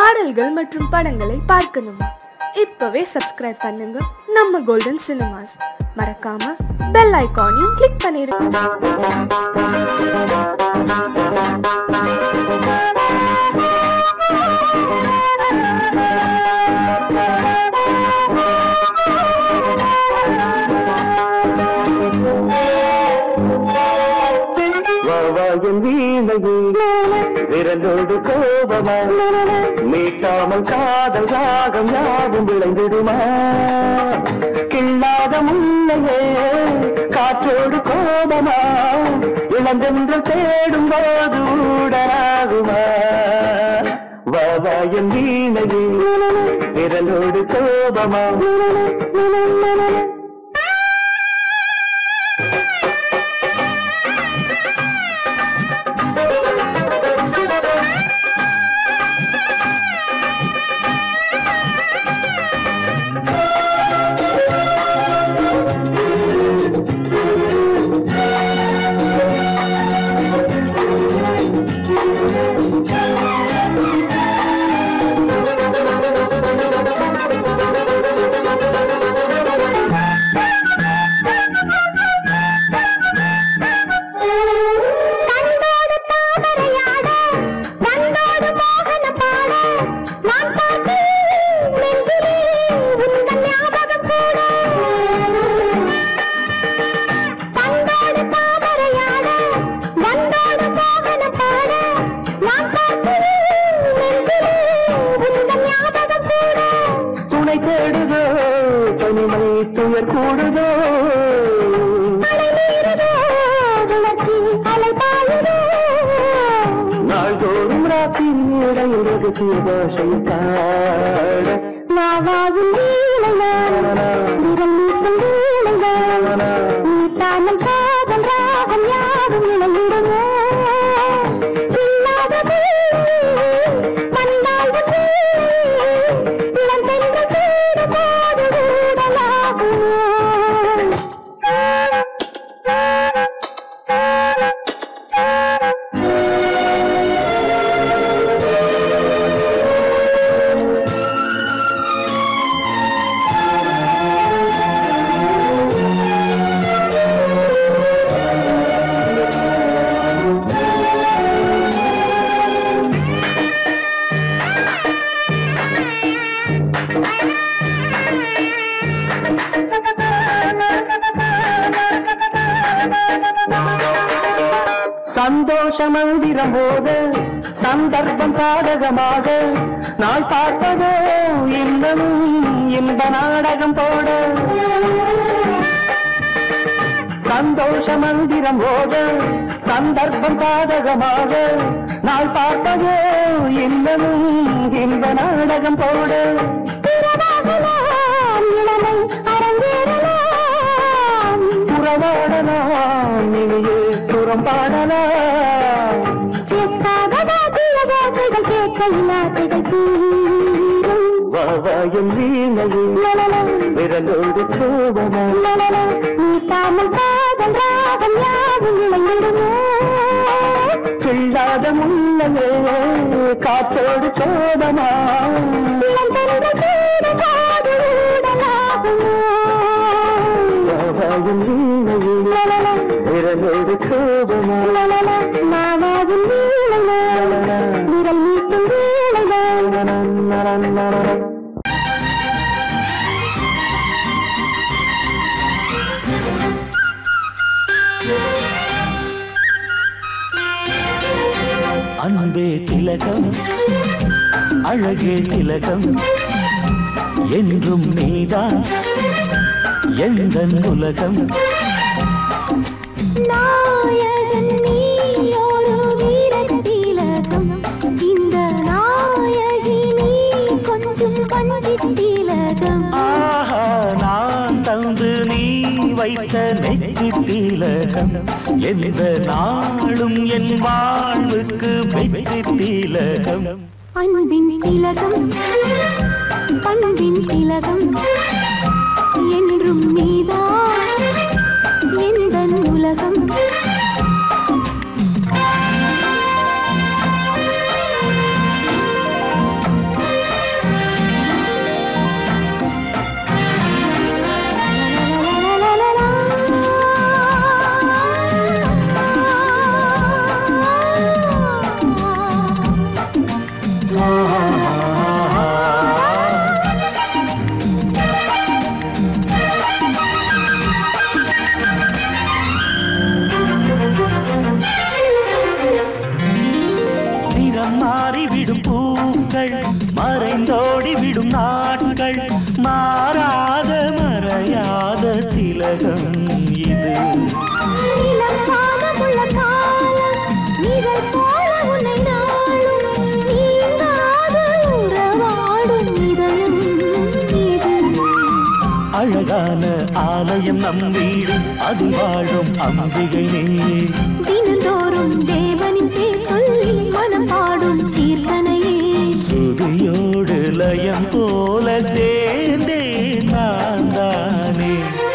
பாடல்கள் மற்றும் படங்களை பார்க்கணுமா இப்பவே சப்ஸ்கிரைப் பண்ணுங்க நம்ம கோல்டன் சினிமாஸ் மறக்காம பெல் ஐகானையும் கிளிக் பண்ணிருங்க வாவாயின் வீணையில் விரலோடு கோபமா மீட்டாமல் காதல் ராகம் யாவும் விளைந்திடுமா கில்லாத முன்னையே காற்றோடு கோபமா இளந்தென்று தேடும் போது ஊடலாகுமா வாவாயின் வீணையில் விரலோடு கோபமா கண்டோடு தாமரையாட வந்தோடு மோகன பாட நான் பார்த்தேன் நெஞ்சிலே உந்தன் ஞாபகம் கூட கண்டோடு தாமரையாட வந்தோடு மோகன பாட நான் பார்த்தேன் நெஞ்சிலே உந்தன் ஞாபகம் கூட துணை தேடுதோ தனிமை துயர் கூடுதோ அலை மீறுதோ உணர்ச்சி அலை பாயுதோ நாள்தோறும் ராத்திரி இடையில் ரகசிய பாஷை பாட நாவாவும் வீணையா விரல் நீட்டும் வீணையா நீட்டாமல் காதல் ராகம் யாவும் இணையிடுமோ இல்லாதது வந்தாலும் இளம் சென்று கூடு போது சந்தோஷ மந்திரம் போது சந்தர்ப்பம் சாதகமாக நான் பார்ப்பதோ இன்னமும் இன்ப நாடகம் போட சந்தோஷ மந்திரம் போது சந்தர்ப்பம் சாதகமாக நான் பார்ப்பதோ இன்னமும் இன்ப நாடகம் போட பிறவாகலாம் இளமை அரங்கேறலாம் உறவாடலாம் இனியே சுரம் பாடலாம் ஆசைகள் கேட்கையில் ஆசைகள் தீரும் வாவாயும் வீணையில் விரலோடு கோபமா நீட்டாமல் காதல் ராகம் யாவும் இணைந்திடுமோ கில்லாத முன்னமே காற்றோடு கோபமா இளம் பெண்கள் கூட காது ஊடலாகுமோ வாவாயும் வீணையில் விரலோடு கோபமா மாவாவும் வீணையா விரல் நீட்டும் வீணையா அன்பே திலகம் அழகே திலகம் என்றும் நீதான் எந்தன் உலகம் நாயகன் நீயோரு வீரத்திலகம் இந்த நாயகி நீ கொஞ்சம் கஞ்சித்திலகம் ஆஹா நான் தந்து நீ வைத்த நெற்றி திலகம் எந்த நாளும் என் வாழ்வுக்கு வெற்றி திலகம் அன்பின் திலகம் பண்பின் திலகம் என்றும் நீதான் எந்தன் உலகம் நிறம் மாறிவிடும் பூக்கள் மறைந்தோடி விடும் நாட்கள் மாறாத மறையாத திலகம் இது நிலப்பாகமுள்ள காலம் நிழல் போல உன்னை நாளும் நீங்காது உறவாடும் இதயம் இது அழகான ஆலயம் நம் வீடு அது வாழும் அம்பிகை நீ தினந்தோறும் தேவனின் பேர் சொல்லி மனம் பாடும் கீர்த்தனையே சுதியோடு லயம் போல சேர்ந்தே நான் தானே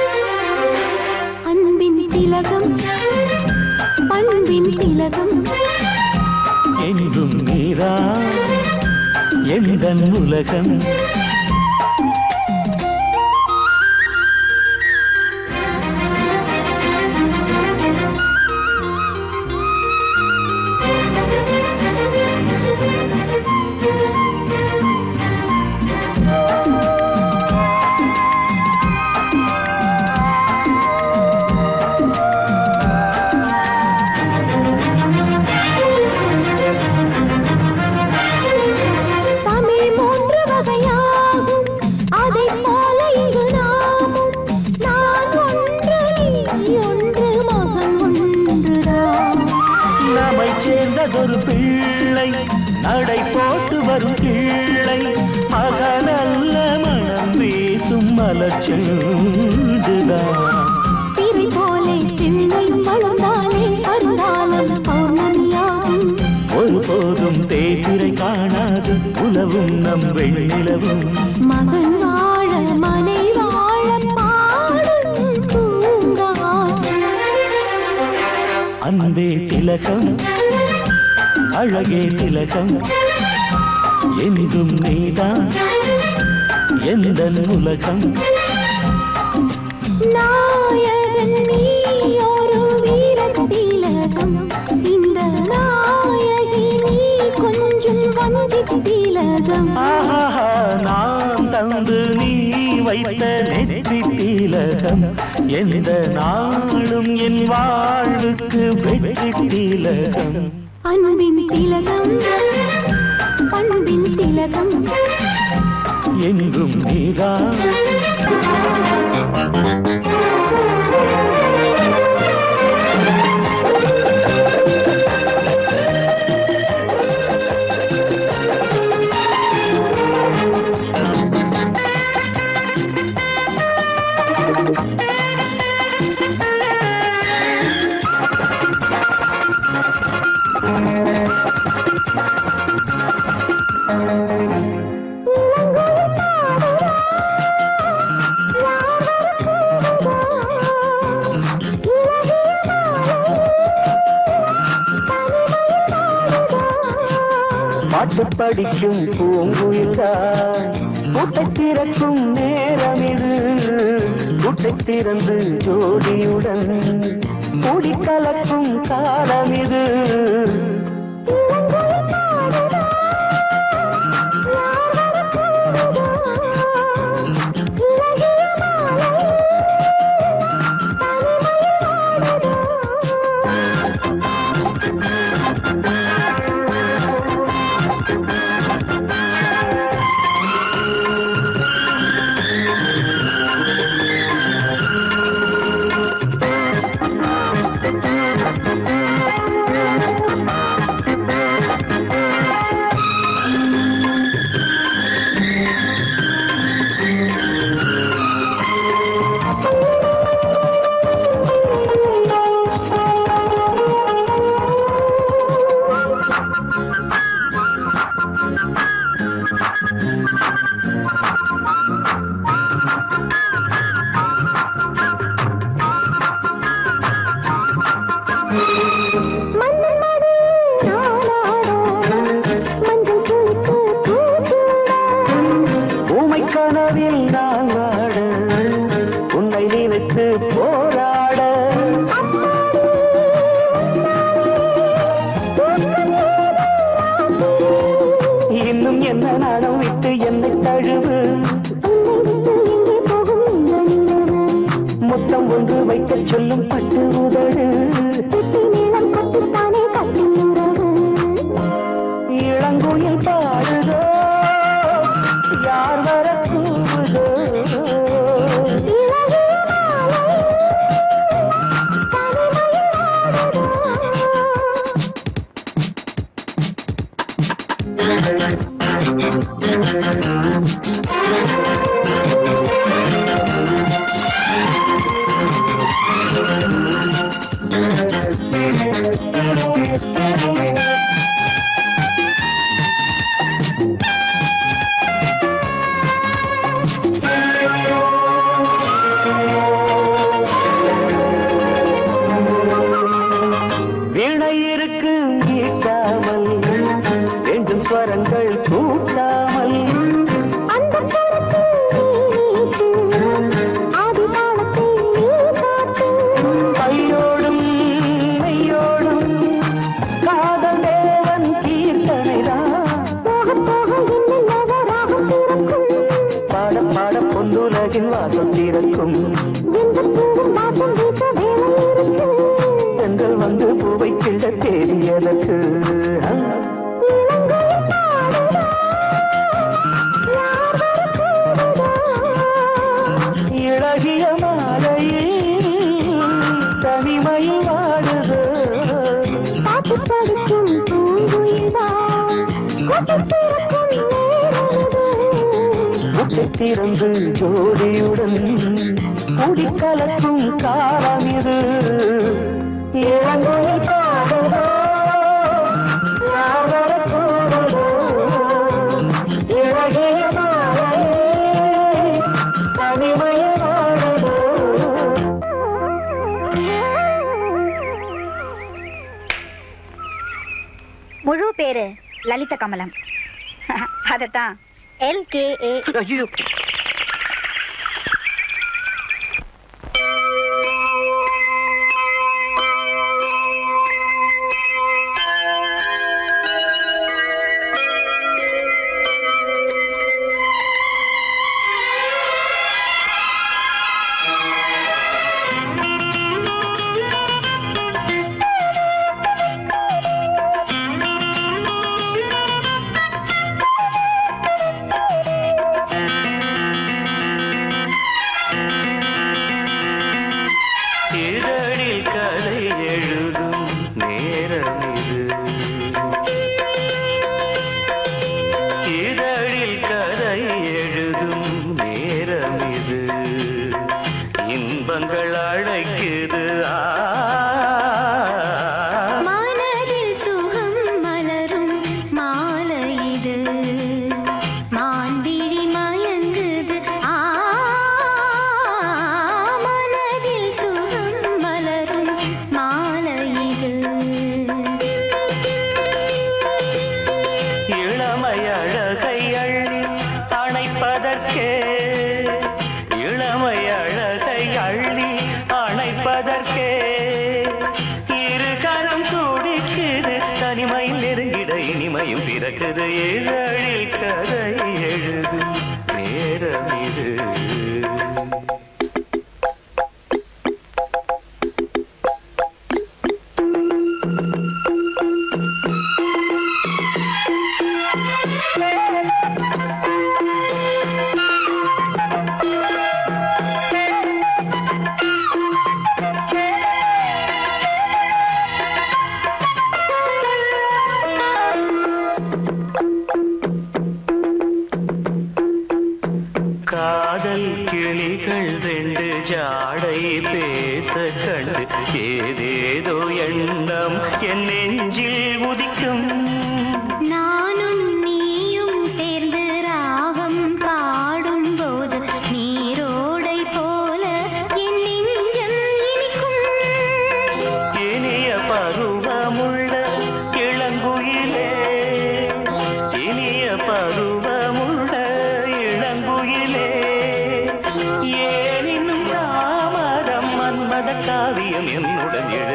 அன்பின் திலகம் பண்பின் திலகம் என்றும் நீரா எந்த உலகம் தமிழ் மூன்று வகையாகும் அதைப் போல இங்கு நாமும் நான் ஒன்று நீ ஒன்று மகன் ஒன்றுதான் நம்மை சேர்ந்ததொரு பிள்ளை நடை போட்டு வரும் கிள்ளை மகனல்ல மனம் வீசும் மலச்செண்டுதான் பிறை போலே பிள்ளையும் வளர்ந்தாலே அருந்தாலும் பௌர்ணமியாகும் ஒருபோதும் தேய்பிரை காணாது உலவும் நம் வெண்ணிலவும் மகன் வாழ மனை வாழ பாடும் பூங்காற்று. அன்பே திலகம் அழகே திலகம் என்றும் நீதான் எந்த உலகம் நாயகன் நீ ஒரு வீரத் திலகம். இந்த நாயகி நீ கொஞ்சம் வஞ்சித் திலகம். ஆஹா நான் தந்து நீ வைத்த நெற்றி திலகம் எந்த நாளும் என் வாழ்வுக்கு வெற்றி திலகம் அன்பின் திலகம் பண்பின் திலகம் என்றும் நீதான் பாட்டு படிக்கும் பூங்குயில்தான் கூட்டை திறக்கும் நேரம் இது கூட்டை திறந்து ஜோடியுடன் கூடி கலக்கும் காலம் இது இன்னும் என்ன நாடம் விட்டு என்னை தழுவு எங்கே போகும் இந்த நிலவு முத்தம் ஒன்று வைக்கச் சொல்லும் பட்டு உதடு கெட்டி நீளம் கட்டித்தானே கட்டி உறவு இளங்குயில் பாடுதோ யார் வர கூவுதோ இளகிய மாலை தனிமையில் ஆடுதோ வீணை இருக்கு ஈட்டாமல் வேண்டும் ஸ்வரங்கள் கூட்டாமல் அந்த கருத்தில் நீ வீசு ஆதி தாளத்தை நீ காட்டு கையோடும் மெய்யோடும் காதல் தேவன் கீர்த்தனைதான் போக போக என்னென்னவோ ராகம் பிறக்கும் பாட பாட பொன்னுலகின் வாசம் திறக்கும் எந்த பூவும் வாசம் வீச வேலை இருக்கு பெண்கள் வந்து பூவை கிள்ள தேடியதற்கு இளங்குயில் பாடுதோ யார் வர கூடுதோ இழகிய மாலையில் தனிமையில் வாடுதோ பாட்டு படிக்கும் பூங்குயில்தான் கொட்டித் திறக்கும் நேரமிது. முட்டை திறந்து ஜோடியுடன் குடிக்கலக்கும் காலம் இது இளங்குயில் பாடுதோ யார் வர கூடுதோ இழகிய மாலையில் தனிமையில் வாடுதோ முழு பேரு லலித கமலம் அதத்தான் எல்கேஏ ஐயோ இதழில் கதை எழுதும் நேரம் இது இதழில் கதை எழுதும் நேரம் இது இன்பங்கள் அழைக்குது ஆ மனதில் சுகம் மலரும் மாலை இது மான்விழி மயங்குது ஆ மனதில் சுகம் மலரும் மாலை இது இளமை அழகை அள்ளி அணைப்பதற்கே இளமை அழகை அள்ளி அணைப்பதற்கே இரு கரம் துடிக்குது தனிமையில் நெருங்கிட இனிமையும் பிறக்குது இதழில் கதை எழுதும் நேரம் இது காதல் கிளிகள் ரெண்டு ஜாடை பேச கண்டு ஏதேதோ எண்ணம் என் நெஞ்சில் உதிக்கும் நானும் நீயும் சேர்ந்து ராகம் பாடும்போது நீரோடை போல என் நெஞ்சம் இனிக்கும் இனிய பருவமுள்ள இளங்குயிலே இனிய பருவமுள்ள இளங்குயிலே ஏனினும் தாமதம் மன்மத காவியம் என்னுடன் எழு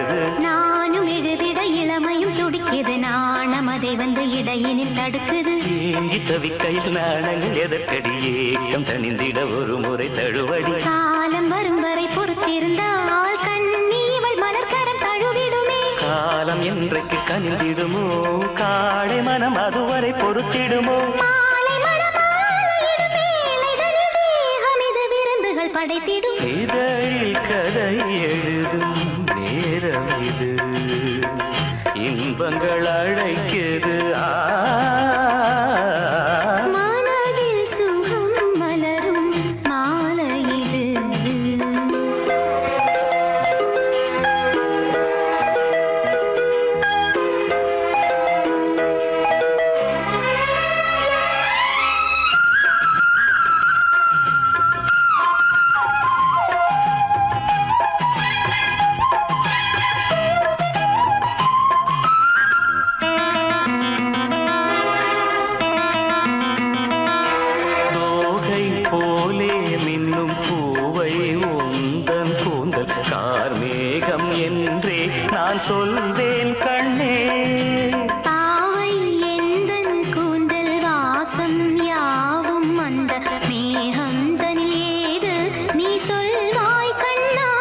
இல்லையெனில் தடுக்குது ஏங்கி தவிக்கையில் நாணங்கள் எதற்கடி ஏக்கம் தணிந்திட ஒரு முறை தழுவடி காலம் வரும் வரை பொறுத்திருந்தால் கண்ணி இவள் மலர்கரம் தழுவிடுமே காலம் என்றைக்கு கனிந்திடுமோ காடை மனம் அதுவரை பொறுத்திடுமோ மாலை மணமாலையிடும் வேலைதனில் தேகம் இது விருந்துகள் படைத்திடும் இதழில் கதை எழுதும் நேரம் இது இன்பங்கள் அழைக்குது ஆ மனதில் சுகம் மலரும் மாலை இது தோகை போலே மின்னும் பூவை உந்தன் கூந்தல் கார்மேகம் என்றே நான் சொல்வேன் கண்ணே பாவை எந்தன் கூந்தல் வாசம் யாவும் அந்த மேகந்தனில் ஏது நீ சொல்வாய் கண்ணா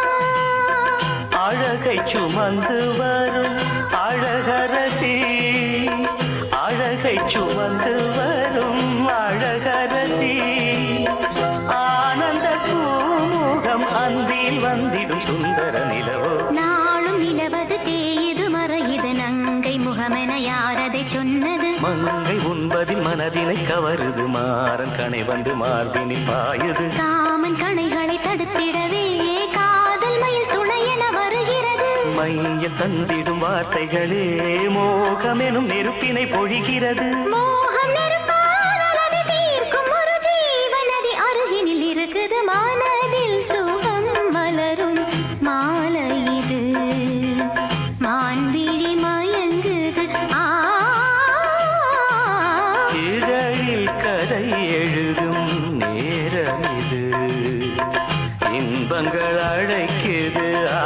அழகை சுமந்து வரும் அழகரசி அழகை சுமந்து வரும் அழகரசி ஆனந்த பூமுகம் அந்தில் வந்திடும் சுந்தர நிலவோ நாளும் நிலவது தேயுது மறையுது நங்கை முகமென யாரதை சொன்னது மங்கை உண்பதில் மனதினை கவருது மாறன் கணை வந்து மார்பினில் பாயுது காமன் கணைகளை தடுத்திடவே காதல் மயில் துணை என வருகிறது மையில் தந்திடும் வார்த்தைகளே மோகமெனும் நெருப்பினை பொழிகிறது மோகம் நெருப்பானால் அதை தீர்க்கும் ஒரு ஜீவநதி அருகினில் இருக்குது மனதில் சுகம் மலரும் மாலை இது மான்விழி மயங்குது ஆ இதழில் கதை எழுதும் நேரம் இது இன்பங்கள் அழைக்குது ஆ,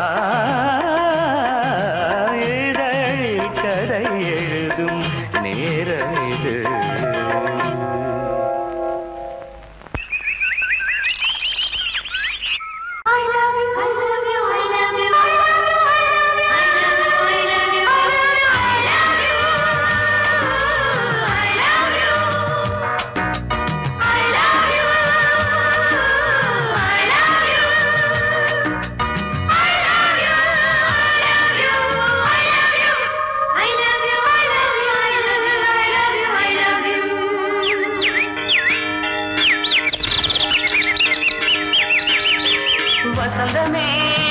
இதழில் கதை எழுதும் நேரம் இது வசந்தமே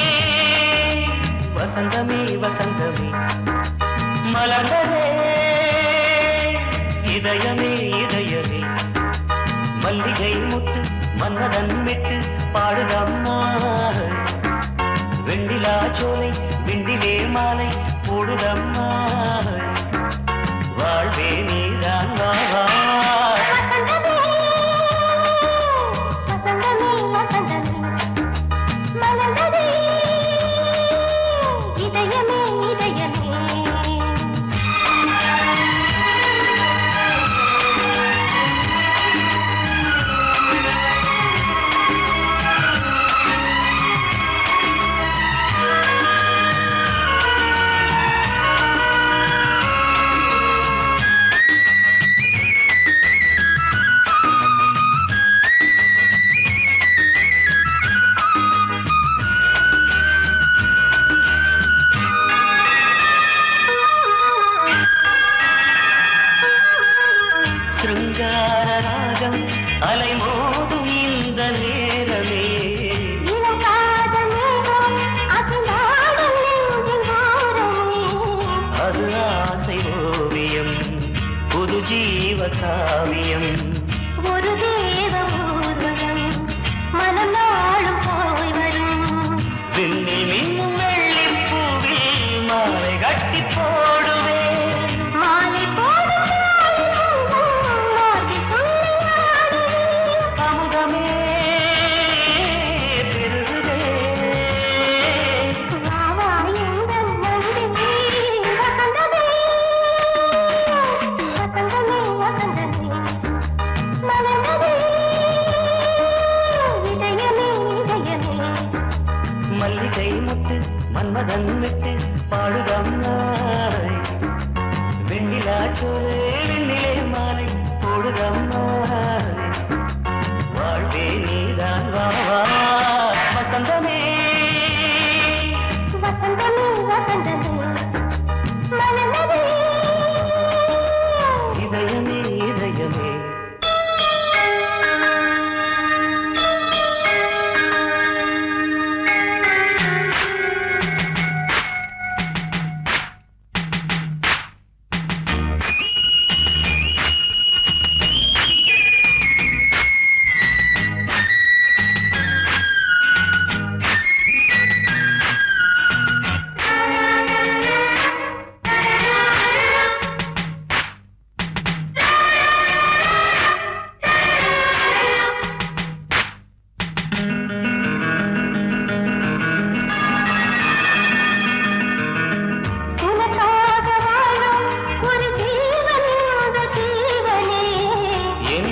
வசந்தமே வசந்தமே மலர்ந்ததே இதயமே இதயமே மல்லிகை முட்டு மன்னதன் விட்டு பாடுதம்மா வெண்ணிலா சோலை விண்டிலே மாலை போடுதம்மா வாழ்வே நீதான் வா வா வசந்தமே வசந்தமே மலர்ந்ததே இதயமே இதயமே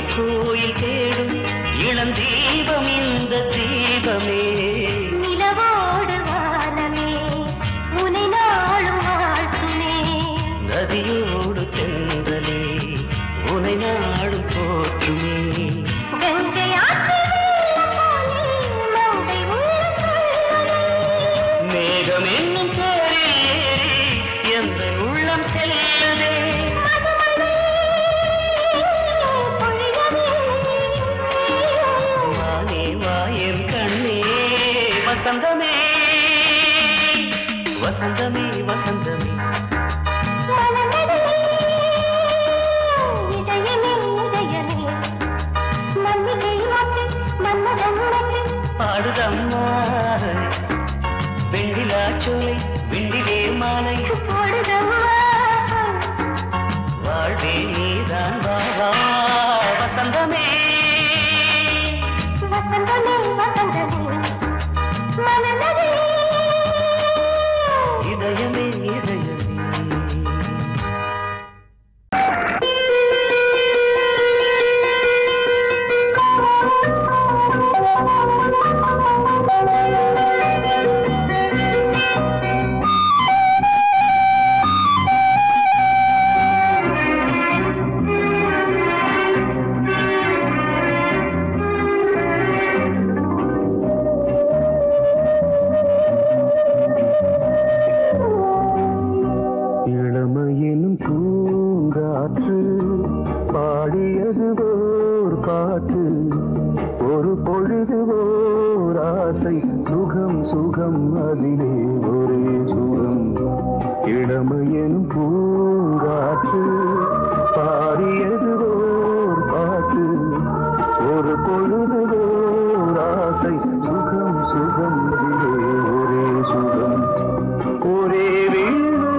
கோயில் தேடும் இளம் தீபம் இந்த தீபமே நிலவோடு வானமே உனை நாளும் வாழ்த்துமே நதியோடு தென்றலே உனை நாடும் போற்றுமே கங்கை ஆற்று வெள்ளம் போலே மங்கை உள்ளம் கொள்ளுதே. மேகம் என்னும் தேரில் ஏறி எந்த உள்ளம் செல்லுதே மதுமழை பொழியவே. வானே வாயன் கண்ணே வசந்தமே வசந்தமே வசந்தமே மலர்ந்ததே இதயமே இதயமே மல்லிகை மொட்டு மன்மதன் மொட்டு பாடுதம்மா வெண்ணிலா சோலை வெண்ணிலே மாலை போடுதம்மா வாழ்வே நீதான் வா வா வசந்தமே வசந்தமே வசந்தமே மலர்ந்ததே இதயமே இதயமே இளமையினும் பூங்காற்று பாடியது ஓர் பாட்டு ஒரு பொழுது ஓர் ஆசை சுகம் சுகம் அதிலே ஒரே சுகம் இளமையினும் பூங்காற்று பாடியது ஓர் பாட்டு ஒரு பொழுது ஓர் ஆசை சுகம் சுகம் அதிலே ஒரே சுகம் ஒரே வீணை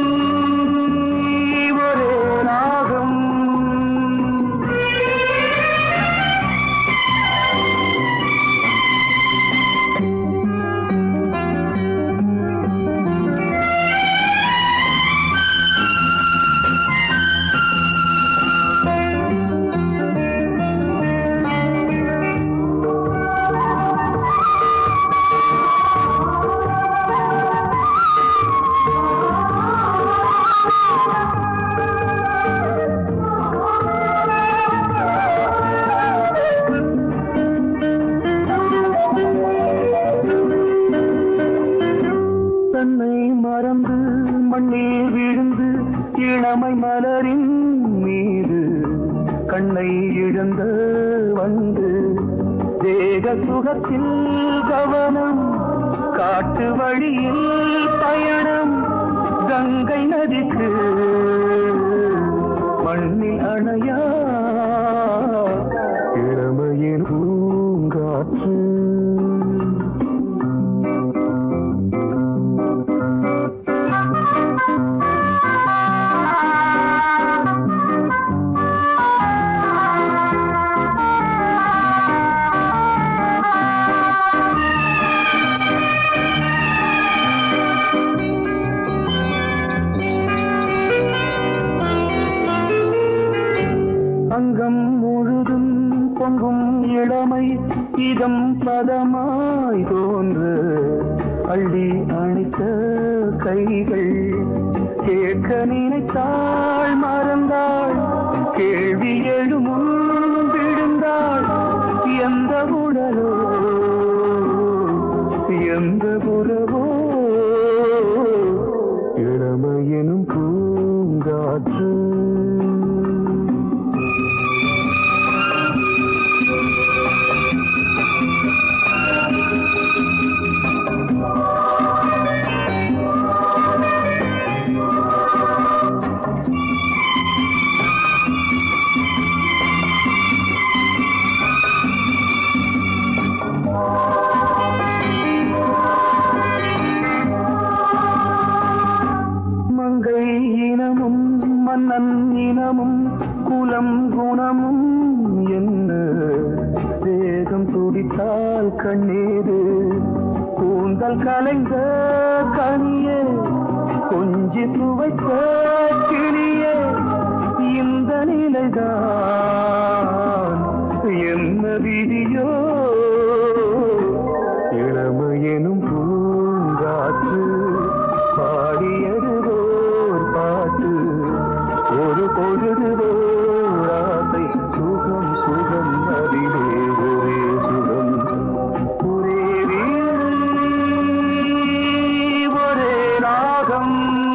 ஒரே ராகம் தன்னை மறந்து மண்ணில் விழுந்து இளமை மலரின் மீது கண்ணை இழந்த வந்து தேக சுகத்தில் கவனம் காட்டு வழியில் பயணம் கங்கை நதிக்கு மண்ணில் அணையா இளமையின் பூங்காற்று அங்கம் முழுதும் பொங்கும் இளமை இதம் பதமாய் தோன்று அள்ளி அணைத்த கைகள் கேட்க நினைத்தாள் மறந்தாள் கேள்வி எழுமுன் விழுந்தாள் எந்த உடலோ எந்த புறவோ இளமையெனும் பூங்காற்று மங்கை இனமும் மன்னன் இனமும் குலம் குணமும் என்ன வேகம் துடித்தால் கண்ணீரு கூந்தல் கலைந்த கனியே கொஞ்சி துவைத்த கிளியே இந்த நிலைதான் என்ன விதியோ இளமையெனும் பூங்காற்று பாடியது ஓர் பாட்டு ஒரு பொழுது ஓர் ஆசை சுகம் சுகம் அதிலே ஒரே சுகம் ஒரே வீணை, ஒரே ராகம்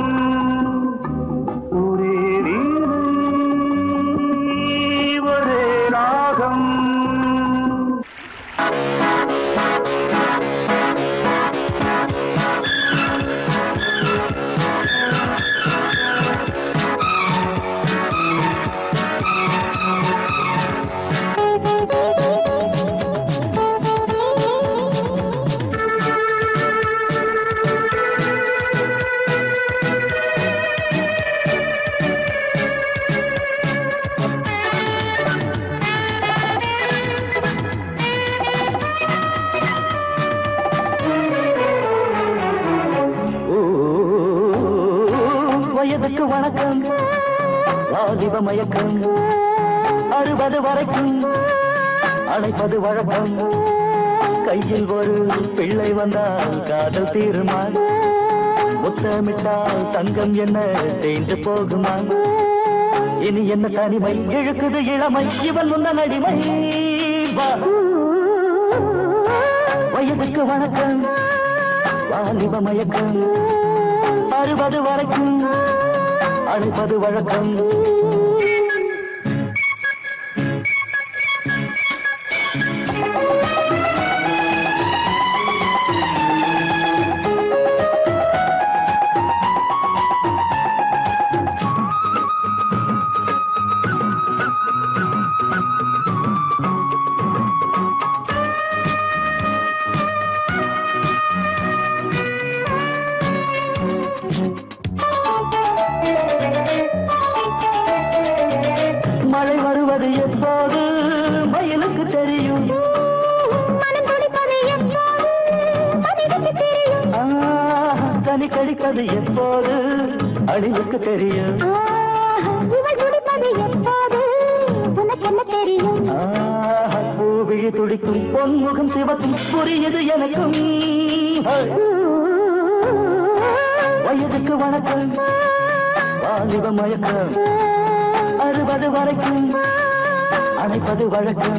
ஒரே வீணை, ஒரே ராகம் ஓ, வயதுக்கு வணக்கம் வாலிப மயக்கம் அறுபது வரைக்கும் அழைப்பது வழக்கம் கையில் ஒரு பிள்ளை வந்தால் காதல் தீருமா முத்தமிட்டால் தங்கம் என்ன தேய்ந்து போகுமா இனி என்ன தனிமை இழுக்குது இளமை இவன் முன்ன அடிமை வா. வயதுக்கு வணக்கம் வாலிப மயக்கம் அறுபது வரைக்கும் அழைப்பது வழக்கம் மழை வருவது எப்போது மயிலுக்கு தெரியும் மனம் துடிப்பது எப்போது பதிலுக்கு தெரியும் ஆஹா, கனி கடிப்பது எப்போது அணிலுக்கு தெரியும் ஆஹா, இவள் துடிப்பது எப்போது உனக்கு என்ன தெரியும் ஆஹா, பூவிழி துடிக்கும் பொன்முகம் சிவக்கும் புரியுது எனக்கும் ஹை. வயதுக்கு வணக்கம் வாலிப மயக்கம் அறுபது வரைக்கும் அணைப்பது வழக்கம்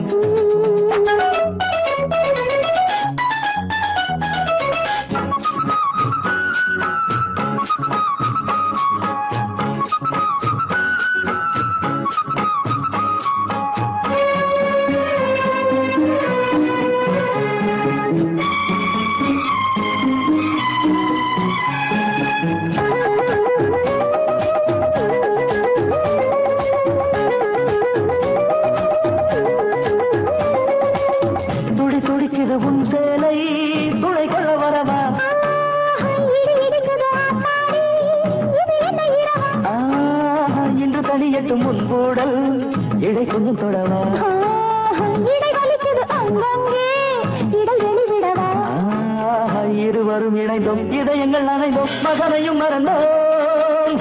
துடி துடிக்குது உன் சேலை துணை கொள்ள வரவா இடி இடிக்குது ஆத்தாடி இது என்ன இரவா ஆஹா, இன்று தனியட்டும் உன் கூடல் இடை கொஞ்சம் தொடவா ஆஹா, இடை வலிக்குது அங்கங்கே இடை வெளிவிடவா ஆஹா, இருவரும் இணைந்தோம் இதயங்கள் நனைந்தோம் மகனையும் மறந்தோம்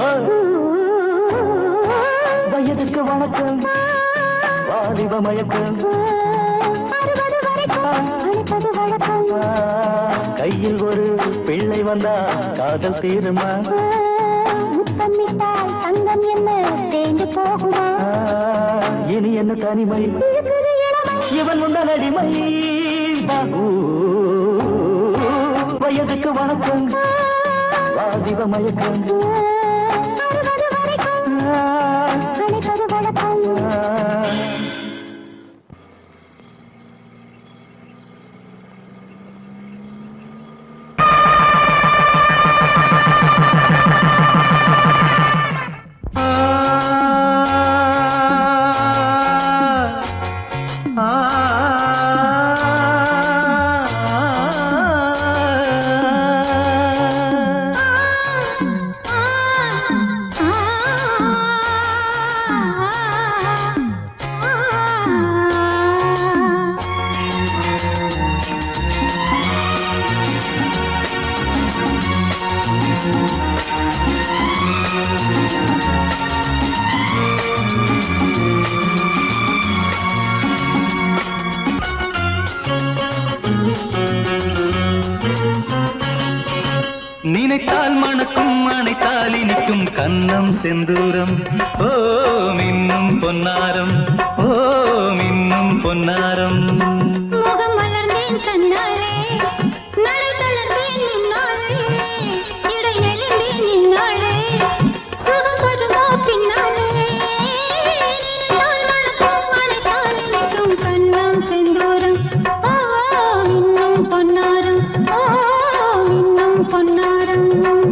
வயதுக்கு வணக்கம் வாலிப மயக்கம் அறுபது வரைக்கும் அழைப்பது வழக்கம் ஆ, கையில் ஒரு பிள்ளை வந்தா காதல் தீருமா முத்தமிட்டால் தங்கம் என்ன தேய்ந்து போகுமா ஆ, இனி என்ன தனிமை இழுக்குது இளமை இவன் முந்தன் அடிமை பாபு. வயதுக்கு வணக்கம் வாலிப மயக்கம் அறுபது வரைக்கும் ஆ, அழைப்பது வழக்கம் ஆ. ஆ நினைத்தால் மணக்கும் அணைத்தால் இனிக்கும் கன்னம் செந்தூரம் ஓ மின்னும் பொன்னாரம் ஓ மின்னும் பொன்னாரம் முகம் மலர்ந்தேன் தன்னாலே நடை தளர்ந்தேன் முன்னாலே இடை மெலிந்தேன் இந்நாளே சுகம் வருமோ பின்னாலே நினைத்தால் மணக்கும் அணைத்தால் இனிக்கும் கண்ணம் செந்தூரம் ஓ இன்னும் பொன்னாரம் ஓ இன்னும் பொன்னாரம்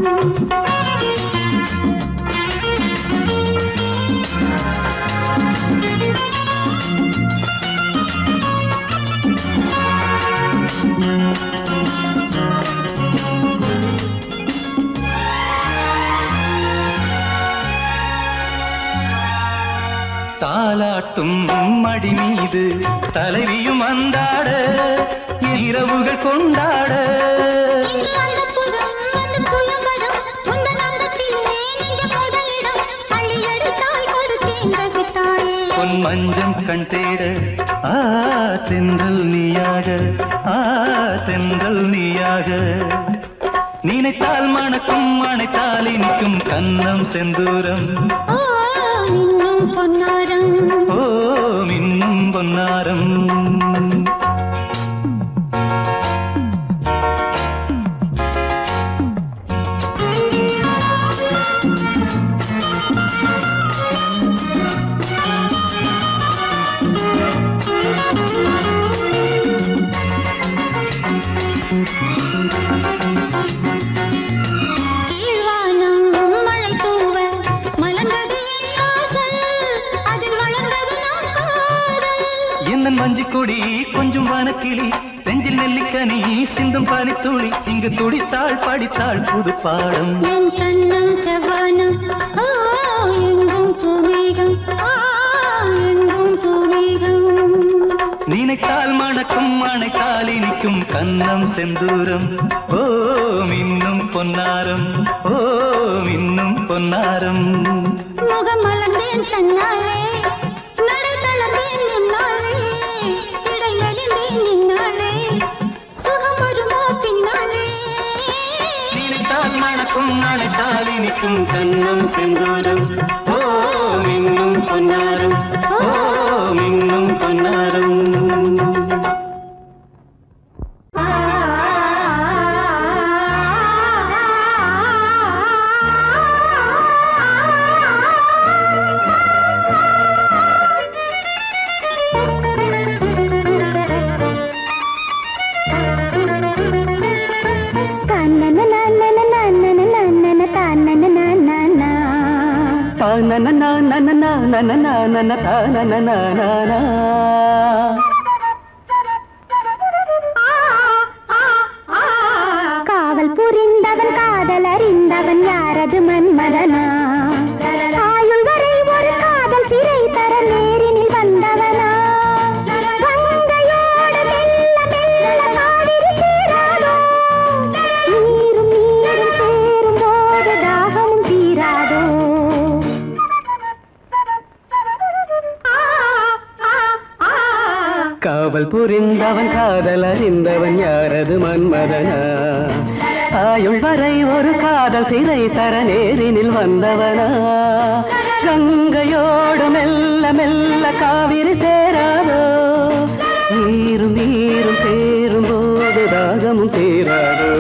தாலாட்டும் மடி மீது தலைவியும் அந்தாட இரவுகள் கொண்டாட இன்று அந்தப்புறம் வந்து சுயம்பரம் உந்தன் அங்கத்திலே நெஞ்ச முதலிடம் அள்ளி எடுத்தாய் கொடுத்தேன் ரசித்தாயே பொன் மஞ்சம் கண் தேட ஆ தென்றல் நீயாக ஆ தென்றல் நீயாக நினைத்தால் மணக்கும் அணைத்தால் இனிக்கும் கன்னம் செந்தூரம் ஓ இன்னும் பொன்னாரம் ஓ மின்னும் பொன்னாரம் கீழ்வானம் மழை தூவ மலர்ந்தது என் வாசல் அதில் வளர்ந்தது நம் காதல் என்னன் வஞ்சி கொடி கொஞ்சம் வனக்கிளி நெஞ்சில் நெல்லிக்கனி சிந்தும் பனித்துளி இங்கு துடித்தாள் படித்தாள் புது பாடம் என் கண்ணம் செவ்வானம் ஓ எங்கும் பூமேகம் ஆ எங்கும் பூமேகம் நினைத்தால் மணக்கும் அணைத்தால் இனிக்கும் கன்னம் செந்தூரம் ஓ மின்னும் பொன்னாரம் ஓ மின்னும் பொன்னாரம் முகம் மலர்ந்தேன் தன்னாலே நடை தளர்ந்தேன் முன்னாலே இடை மெலிந்தேன் நின்னாலே சுகம் வருமோ பின்னாலே நினைத்தால் மணக்கும் அணைத்தால் இனிக்கும் கன்னம் செந்தூரம் ஓ மின்னும் பொன்னாரம் ஓ மின்னும் பொன்னாரம் காவல் புரிந்தவன் காதல் அறிந்தவன் யாரது மன்மதனா ஆயுள் வரை ஒரு காதல் சிறை தர நேரினில் வந்தவனா கங்கையோடு மெல்ல மெல்ல காவிரி சேராதோ நீரும் நீரும் சேரும் போது தாகமும் தீராதோ காவல் புரிந்தவன் காதல் அறிந்தவன் யாரது மன்மதனா ஆயுள் வரை ஒரு காதல் சிறை தர நேரினில் வந்தவனா கங்கையோடு மெல்ல மெல்ல காவிரி சேராதோ நீரும் நீரும் சேரும் போது தாகமும் தீராதோ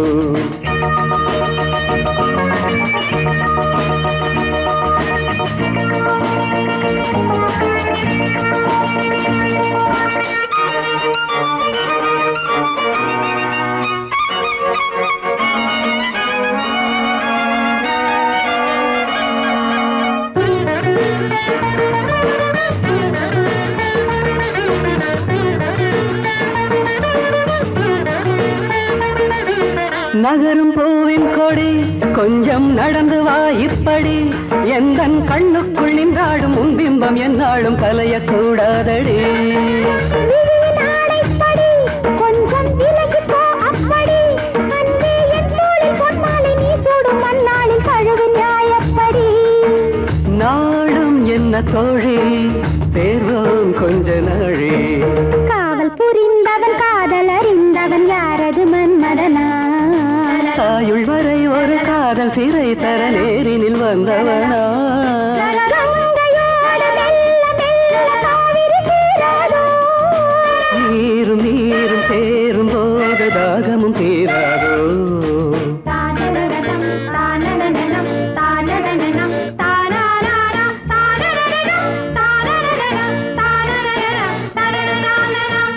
நகரும் பூவின் கொடி கொஞ்சம் நடந்து வா இப்படி எந்தன் கண்ணுக்குள் நின்றாடும் உன் பிம்பம் என்னாலும் கலையக்கூடாதடி நாளைப்படி கொஞ்சம் விலகி போ அப்படி அன்பே என் தோளில் பொன்மாலை நீ சூடும் மண்ணாளில் பழுவு நியாயப்படி நாடும் என்ன தோழி தேர்வோம் கொஞ்ச நாழி காவல் புரிந்தவன் காதல் அறிந்தவன் யாரது மன்மதனா தாயுள் வரை ஒரு காதல் சிறை தர நேரினில் வந்தவனா கங்கையோடு மெல்ல மெல்ல காவிரி சேராதோ நீரும் நீரும் சேரும் போது தாகமும் தீராதோ தானனனம் தானனனம் தானனனம் தானானானா தானனனம் தானனனம் தானனனம் தானனனம்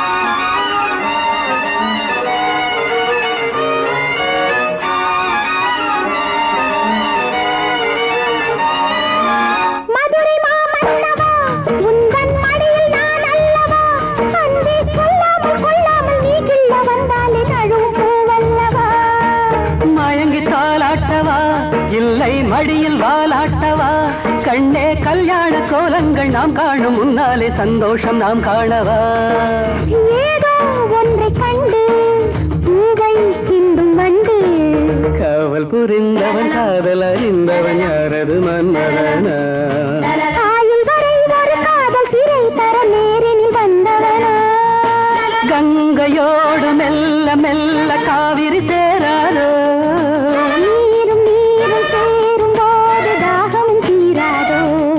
மதுரை மாமன்னவா உந்தன் மடியில் நான் அல்லவா அன்பே சொல்லாமல் கொள்ளாமல் நீ கிள்ள வந்தாலே நழுவும் பூவல்லவா மயங்கி தாலாட்டவா இல்லை மடியில் வாலாட்டவா கண்ணே கல்யாண கோலங்கள் நாம் காணும் முன்னாலே சந்தோஷம் நாம் காணவா ஏதோ ஒன்றை கண்டு பூவை கிண்டும் வண்டு காவல் புரிந்தவன் காதல் அறிந்தவன் யாரது மன்மதனா ஆயுள் வரை ஒரு காதல் சிறை தர நேரினில் வந்தவனா கங்கையோடு மெல்ல மெல்ல காவிரி சேராதோ நீரும் நீரும் சேரும் போது தாகமும் தீராதோ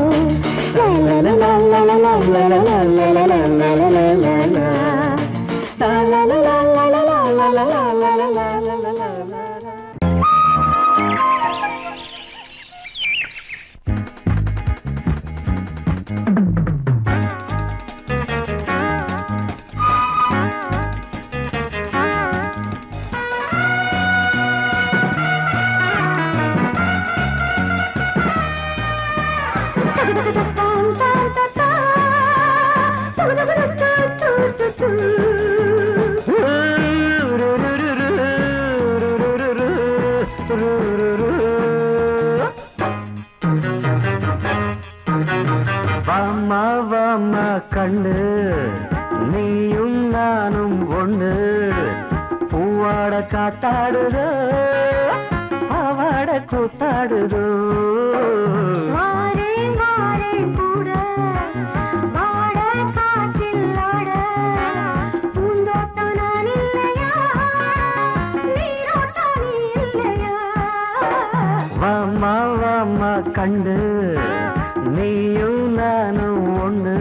வாமா வாமா கண்ணு நீயும் நானும் ஒண்ணு பூவாட காத்தாடுதோ பாவாட கூத்தாடுதோ மாறே மாறே கூட வாட காற்றில் ஆட பூந்தோட்டம் நான் இல்லையா நீரோட்டம் நீ இல்லையா வாமா வாமா கண்ணு நீயும் நானும் ஒண்ணு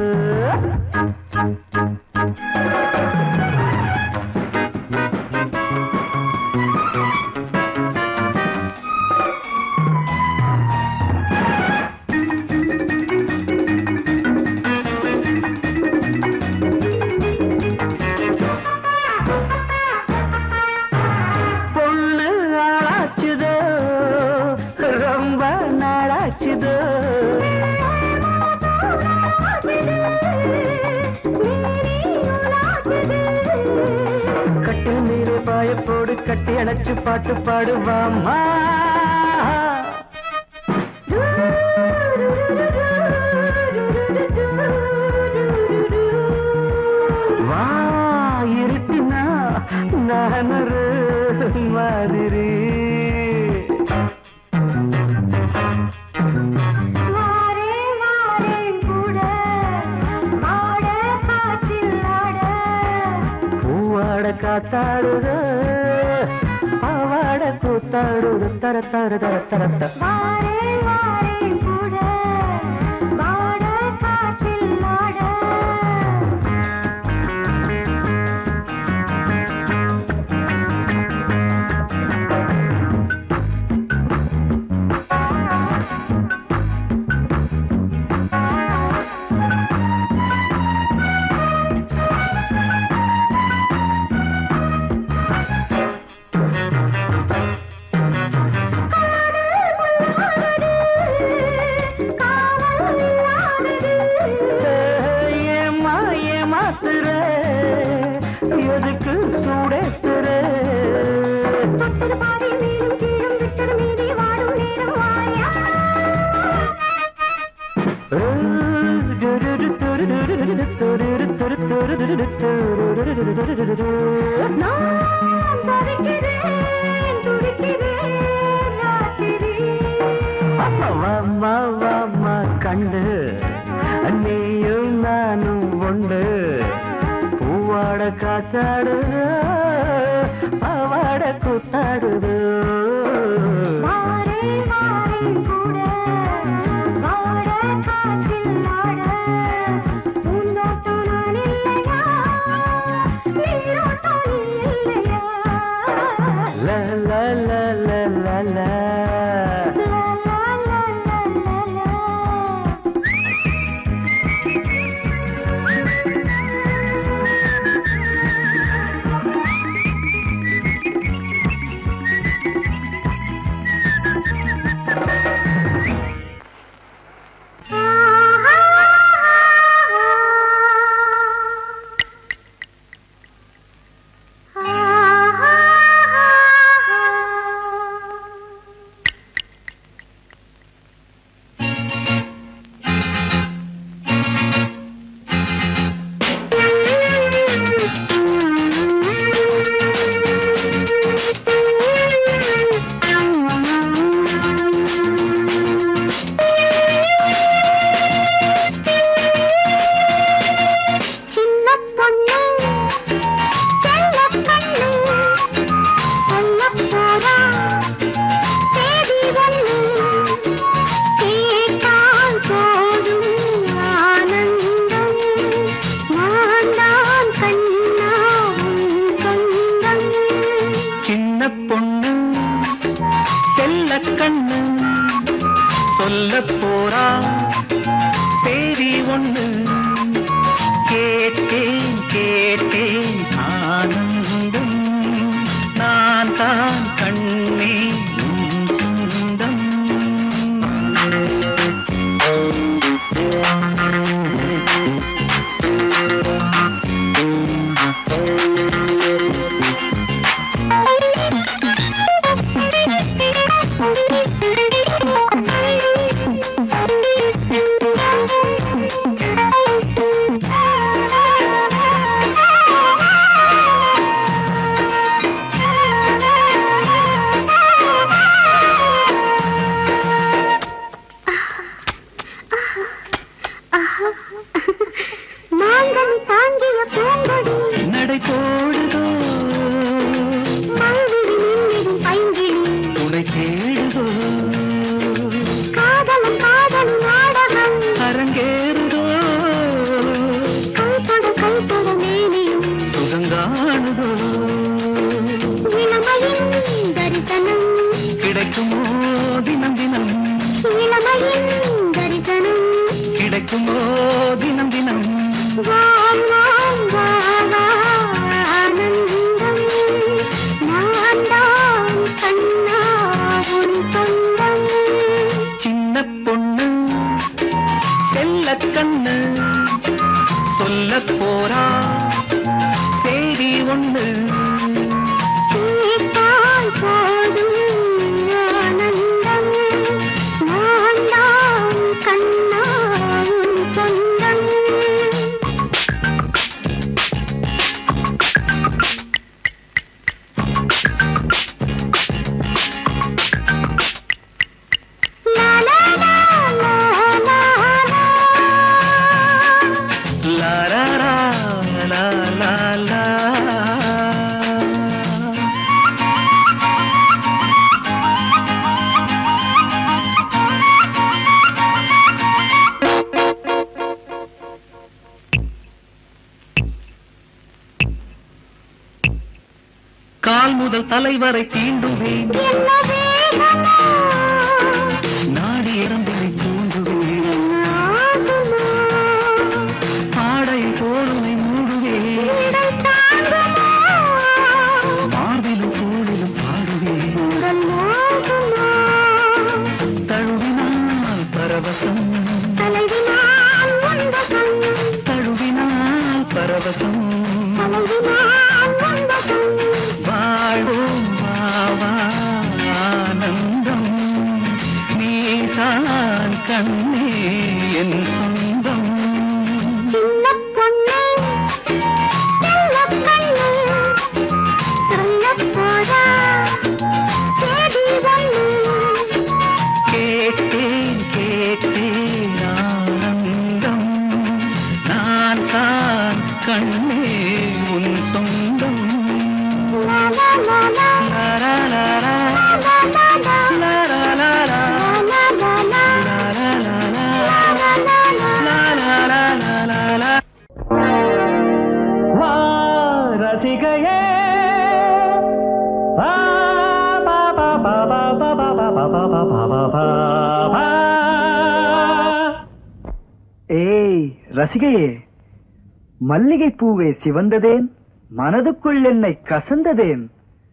பொண்ணு ஆளாச்சுதோ ரொம்ப நாளாச்சுதோ கட்டில் நீரை பாயப்போடு கட்டி அணைச்சு பாட்டு பாடுவாமா வா இருட்டினா நானரு மாதிரி மாறே மாறே கூட மாட காற்றில் ஆட பூவாட காத்தாடுத பாவாட கூத்தாடுது தர தர தர தர தர மாறே மாறே கூட மாட காற்றில் ஆட ஏமா ஏமாத்துற எதுக்கு சூடேத்துற தொட்டது பாதி மீதும் கீழும் விட்டது மீதி வாடும் நேரம் வாயா நான் தவிக்கிறேன் துடிக்கிறேன் ராத்திரி வாமா வாமா கண்டு நீயும் நானும் ஒன்று பூவாட காத்தாடுற பாவாட கூத்தாடுதோ வாரே வாரே கூட வாட காற்றில் ஆட பூந்தோட்டம் நான் இல்லையா நீரோட்டம் நீ இல்லையா லா லா லா லா லா லா லா லா லா லா லா லா சின்ன பொண்ணு செல்ல கண்ணு சொல்ல போறா தேதி ஒண்ணு கேட்டால் போதும் ஆனந்தம் நான் தான் கண்ணா உன் சொந்தம் சின்ன பொண்ணு செல்ல கண்ணு சொல்ல போறா செய்தி ஒண்ணு கேட்டேன் கேட்டேன் ஆனந்தம் நான் தான் கண்ணே உன் சொந்தம் மாங்கனி தாங்கிய பூங்கொடி நடை போடுதோ மல்விழி மின்னிடும் பைங்கிளி துணை தேடுதோ காதலும் காதலும் நாடகம் அரங்கேறுதோ கைத்தொட கைத்தொட மேனியும் சுகங்காணுதோ இளமையின் தரிசனம் கிடைக்குமோ தினம் தினம் இளமையின் தரிசனம் கிடைக்குமோ தினம் தினம் வாம் வாம் வா வா ஆனந்தம் நான் தான் கண்ணா உன் சொந்தம் சின்ன பொண்ணு செல்ல கண்ணு சொல்ல போறா செய்தி ஒண்ணு கேட்டால் போதும் ஆனந்தம் நான் தான் கண்ணா உன் சொந்தம் லா லா லா லா லா லா லா ரா ரா லா லா லா கால் முதல் தலைவரை தீண்டுவேன் என்ன வேதனா நாடி இறந்ததை தூண்டுவேன் என்ன ஆகுமா ஆடை தோளுமை மூடுவேன் இடை தாங்குமா மார்பிலும் தோளிலும் பாடுவேன் உடல் மோகுமா தழுவினால் பரவசம் தலைவினால் உந்தகம் தழுவினால் பரவசம் தலைவினால் உந்தகம் வாழும் வாவா ஆனந்தம் நீதான் கண்ணே என் சொந்தம் சின்ன பொண்ணு செல்ல கண்ணு சொல்ல போறா சேதி ஒண்ணு கேட்டேன் கேட்டேன் ஆனந்தம் நான் தான் கண்ணே உன் சொந்தம் வா ரசிகையே வா, பா, பா, பா, பா, பா, பா, பா, பா, பா, பா, பா, பா, பா, பா. ஏய் ரசிகையே மல்லிகை பூவே சிவந்ததேன் மனதுக்குள் என்னை கசந்ததேன்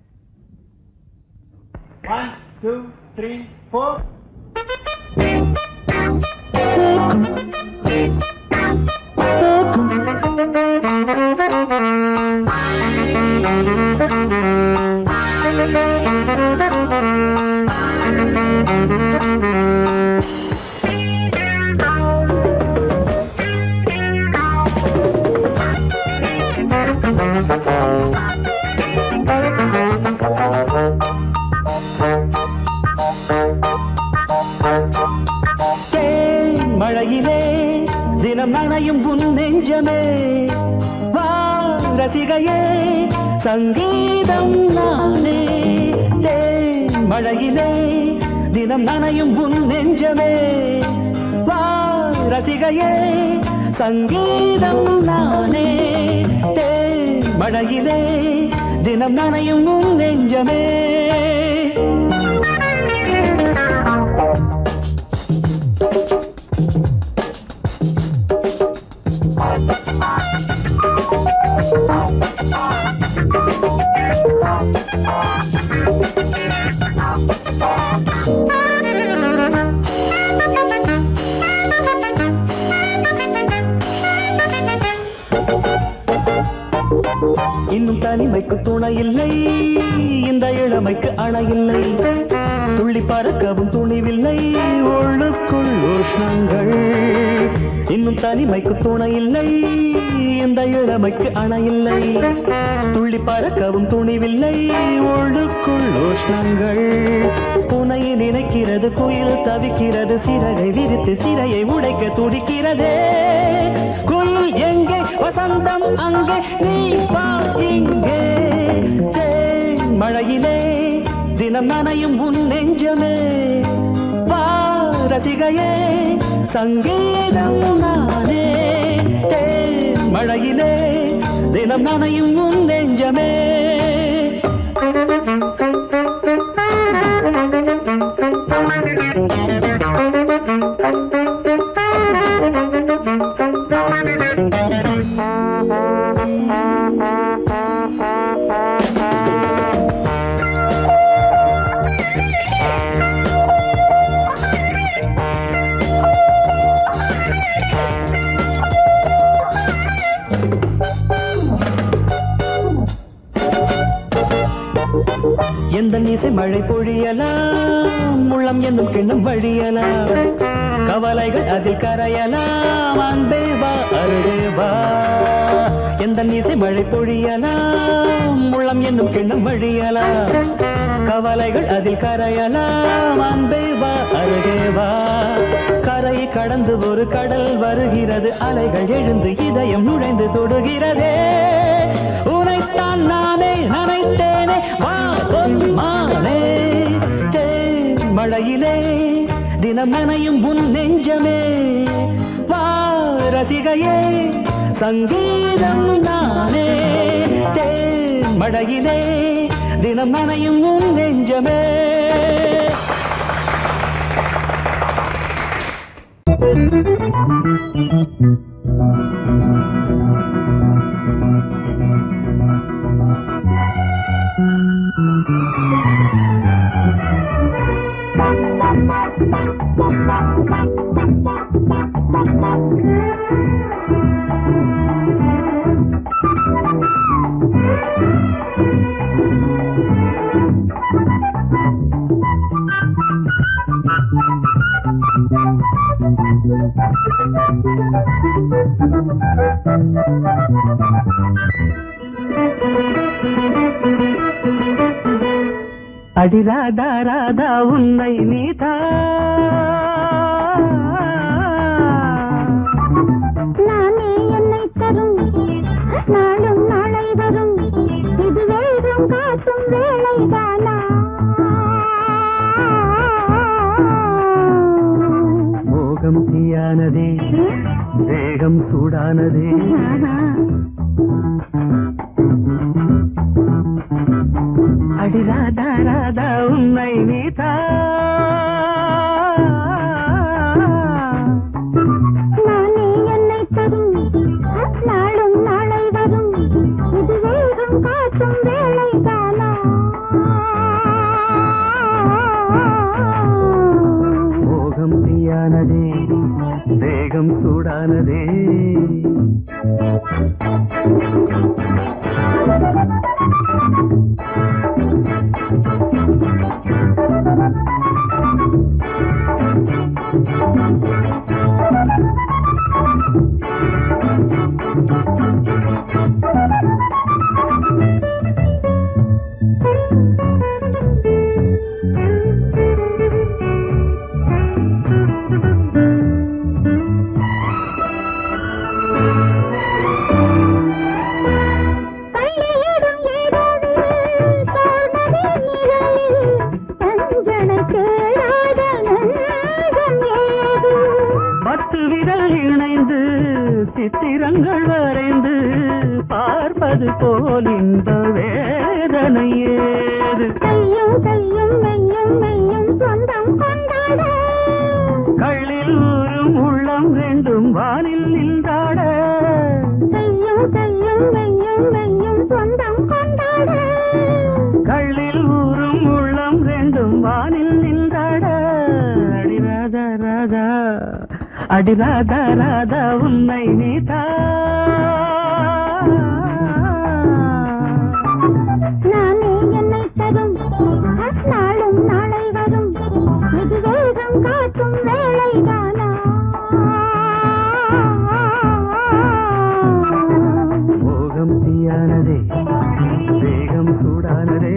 தேன் மழையிலே தினம் நனையும் உன் நெஞ்சமே வா ரசிகையே சங்கீதம் நானே தேன் மழையிலே தினம் நனையும் உன் நெஞ்சமே வா ரசிகையே சங்கீதம் நானே தேன் மழையிலே தினம் நனையும் உன் நெஞ்சமே இன்னும் தனிமைக்கு துணை இல்லை இந்த இளமைக்கு அணை இல்லை துள்ளி பறக்கவும் துணிவில்லை உள்ளுக்குள் உஷ்ணங்கள் இன்னும் தனிமைக்கு துணை இல்லை இந்த இளமைக்கு அணை இல்லை துள்ளி பறக்கவும் துணிவில்லை உள்ளுக்குள் உஷ்ணங்கள் புனை நினைக்கிறது குயில் தவிக்கிறது சிறகை விரித்து சிறையை உடைக்க துடிக்கிறதே குயில் எங்கே வசந்தம் அங்கே நீ வா இங்கே தேன் மழையிலே தினம் நனையும் உன் நெஞ்சமே வா ரசிகையே சங்கீதம் நானே தேன் மழையிலே தினம் நனையும் உன் நெஞ்சமே எந்த இசை மழை பொழியலாம் முள்ளம் என்னும் கிண்ணம் வழியலாம் கவலைகள் அதில் கரையலாம் அன்பே வா அருகே வா எந்த இசை மழை பொழியலாம் முள்ளம் என்னும் கிண்ணம் வழியலாம் கவலைகள் அதில் கரையலாம் அன்பே வா அருகே வா கரை கடந்து ஒரு கடல் வருகிறது அலைகள் எழுந்து இதயம் நுழைந்து தொடுகிறதே உனைத்தான் நானே நினைத்தேனே வா பொன்மானே தேன் மழையிலே தினம் நனையும் உன் நெஞ்சமே வா ரசிகையே சங்கீதம் நானே தேன் மழையிலே தினம் நனையும் உன் நெஞ்சமே அடி ராதா ராதா உன்னை நீதா நானே என்னை தரும் நாளும் நாளை வரும் இது வேறும் தீயானதே தேகம் சூடானதே அடி ராதா ராதா உன்னை நீதா நானே என்னை தரும் நாளும் நாளை வரும் இது வேகம் காட்டும் வேலை தானா மோகம் தீயானதே தேகம் சூடானதே பள்ளியிடும் இரவில் பௌர்ணமி நிழலில் தஞ்சனை கேளாத நஞ்சம் ஏது பத்து விரல் இணைந்து சித்திரங்கள் வரைந்து பார்ப்பது போல் இந்த வேதனை ஏது கையும் கையும் மெய்யும் மெய்யும் சொந்தம் கொண்டாட கள்ளில் ஊரும் உள்ளம் ரெண்டும் வானில் நின்றாட கையும் கையும் மெய்யும் மெய்யும் சொந்தம் கொண்டாட கள்ளில் ஊரும் உள்ளம் ரெண்டும் வானில் நின்றாட அடி ராதா ராதா அடி ராதா ராதா உன்னை நீதா நானே என்னை தரும் நாளும் நாளை வரும் இது வேகம் காட்டும் வேலைதானா மோகம் தீயானதே வேகம் சூடானதே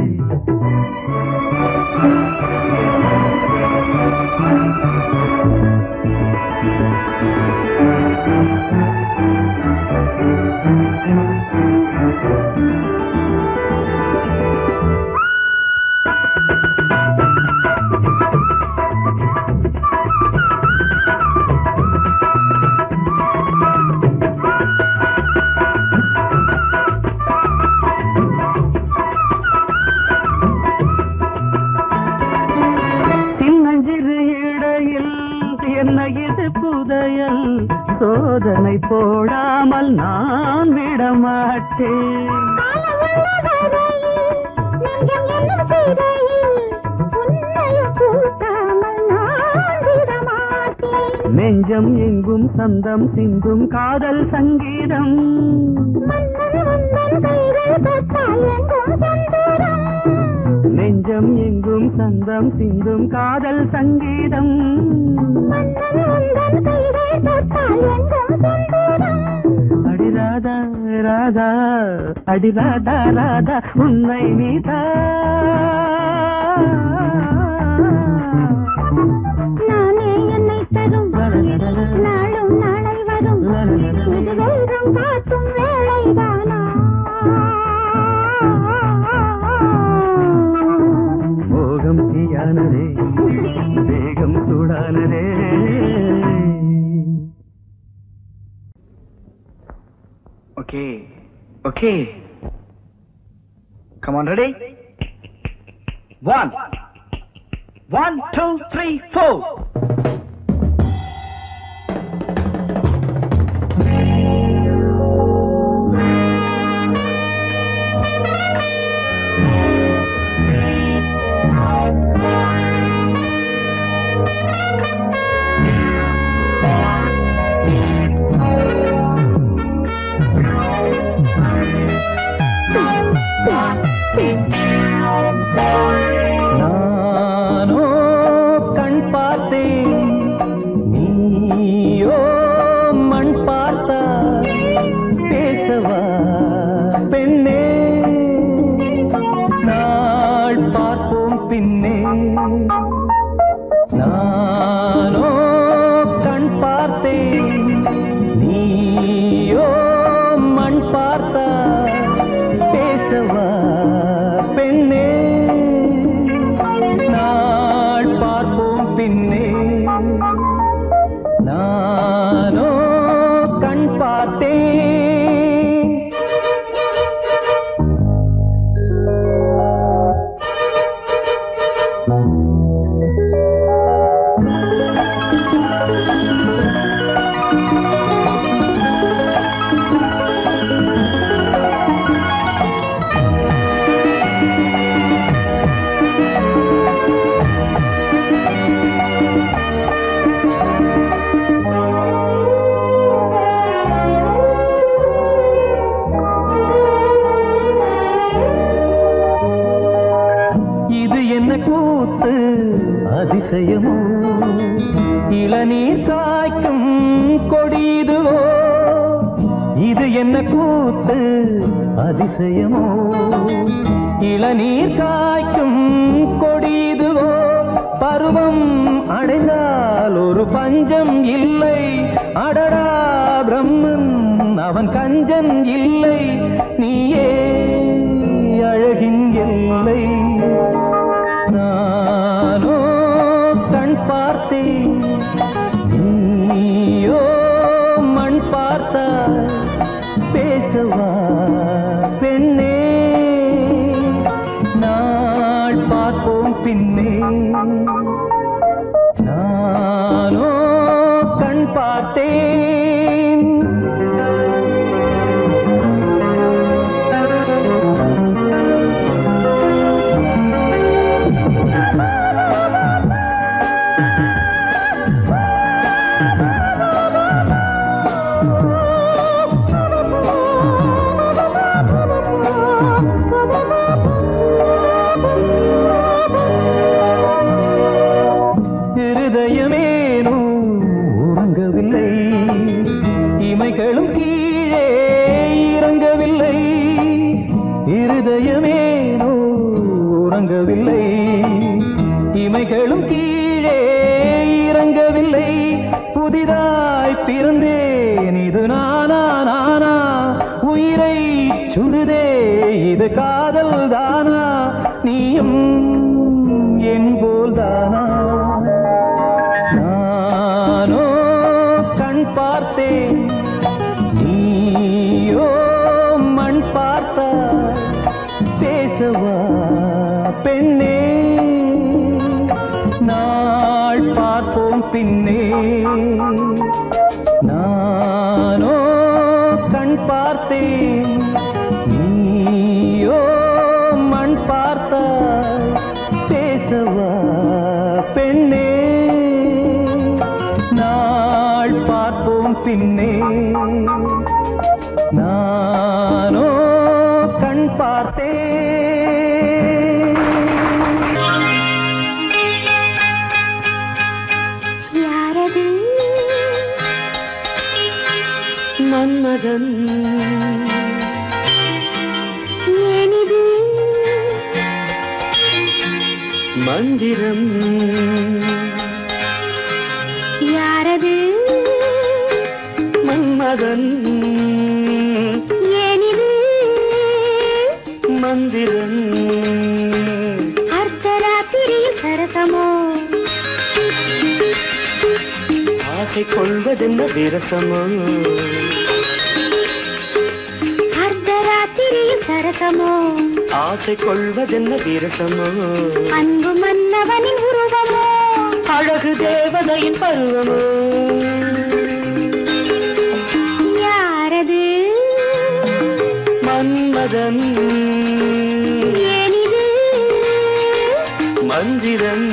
சின்னஞ்சிறு இடையில் என்ன இது புதையல் சோதனை போடாமல் நான் விடமாட்டேன் காலமுள்ள வரையில் நெஞ்சம் என்னும் சிறையில் உன்னையும் கூட்டாமல் நான் விடமாட்டேன் நெஞ்சம் எங்கும் சந்தம் சிந்தும் காதல் சங்கீதம் மன்னன் உந்தன் கைகள் தொட்டால் எங்கும் சந்தோரம் நெஞ்சம் எங்கும் சந்தம் சிந்தும் காதல் சங்கீதம் மன்னன் உந்தன் கைகள் தொட்டால் எங்கும் சந்தோரம் அடி ராதா ராதா அடி ராதா ராதா உன்னை நீதா நானே என்னை தரும் நாளும் நாளை வரும் இது வேகம் காட்டும் வேலைதானா மோகம் தீயானதே வேகம் சூடானதே Okay. Okay. Come on, ready? One. One, two, three, four. நானோ கண் பார்த்தேன் நீயோ மண் பார்த்தா பேசவா பெண்ணே நாள் பார்ப்போம் பின்னே நானோ கண் பார்த்தேன் நீயோ மண் பார்த்தா பேசவா பெண்ணே நாள் பார்ப்போம் பின்னே நான் அதிசயமோ இளநீர் காய்க்கும் கொடிதுவோ இது என்ன கூத்து அதிசயமோ இளநீர் காய்க்கும் கொடிதுவோ பருவம் அடைந்தால் ஒரு பஞ்சம் இல்லை அடடா பிரம்மன் அவன் கஞ்சன் இல்லை நீயே அழகின் எல்லை நானோ கண் பார்த்தேன் நீயோ மண் பார்த்தாய் பேசவா பெண்ணே நாள் பார்ப்போம் பின்னே நானோ கண் பார்த்தேன் இருதயமேனோ உறங்கவில்லை இமைகளும் கீழே இறங்கவில்லை இருதயமேனோ உறங்கவில்லை இமைகளும் கீழே இறங்கவில்லை புதிதாய் பிறந்தேன் இது நானா நானா உயிரை சுடுதே இது காதல் தானா நீயும் என் போல் தானா நானோ கண் பார்த்தேன் நீயோ மண் பார்த்தாய் பேசவா பெண்ணே நாள் பார்ப்போம் பின்னே நானோ கண் பார்த்தேன் நீயோ மண் பார்த்தாய் பேசவா பெண்ணே நாள் பார்ப்போம் பின்னே நானோ கண் பார்த்தேன் யாரது மன்மதன் ஏனிது மந்திரம் யாரது மன்மதன் ஏனிது மந்திரம் அர்த்தராத்திரியில் சரசமோ ஆசை கொள்வதென்ன விரசமோ அர்த்தராத்திரியில் சரசமோ ஆசை கொள்வதென்ன விரசமோ அன்பு மன்னவனின் உருவமோ அழகு தேவதையின் பருவமோ யாரது மன்மதன் ஏனிது மந்திரம்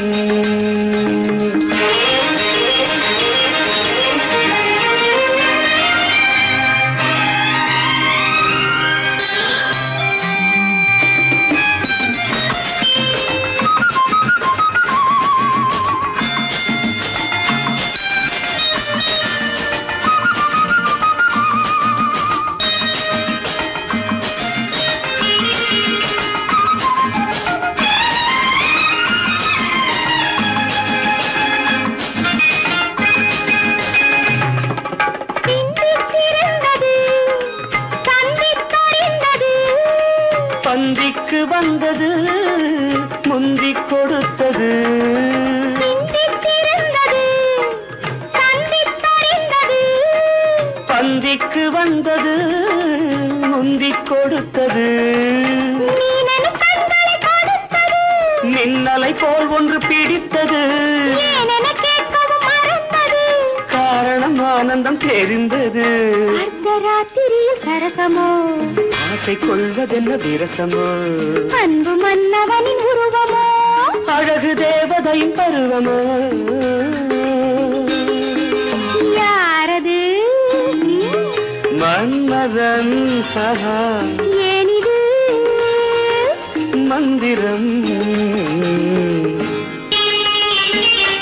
சிந்தித்திருந்தது சந்தித்தறிந்தது பந்திக்கு வந்தது முந்திக் கொடுத்தது சிந்தித்திருந்தது சந்தித்தறிந்தது பந்திக்கு வந்தது முந்திக் கொடுத்தது மீனனும் கண்களை கொடுத்தது மின்னலை போல் ஒன்று பிடித்தது ஏனென கேட்கவும் மறந்தது காரணம் ஆனந்தம் தெரிந்தது அர்த்தராத்திரியில் சரசமோ ஆசை கொள்வதென்ன விரசமோ அன்பு மன்னவனின் உருவமோ அழகு தேவதையின் பருவமோ யாரது மன்மதன் ஆஹா, ஏனிது மந்திரம்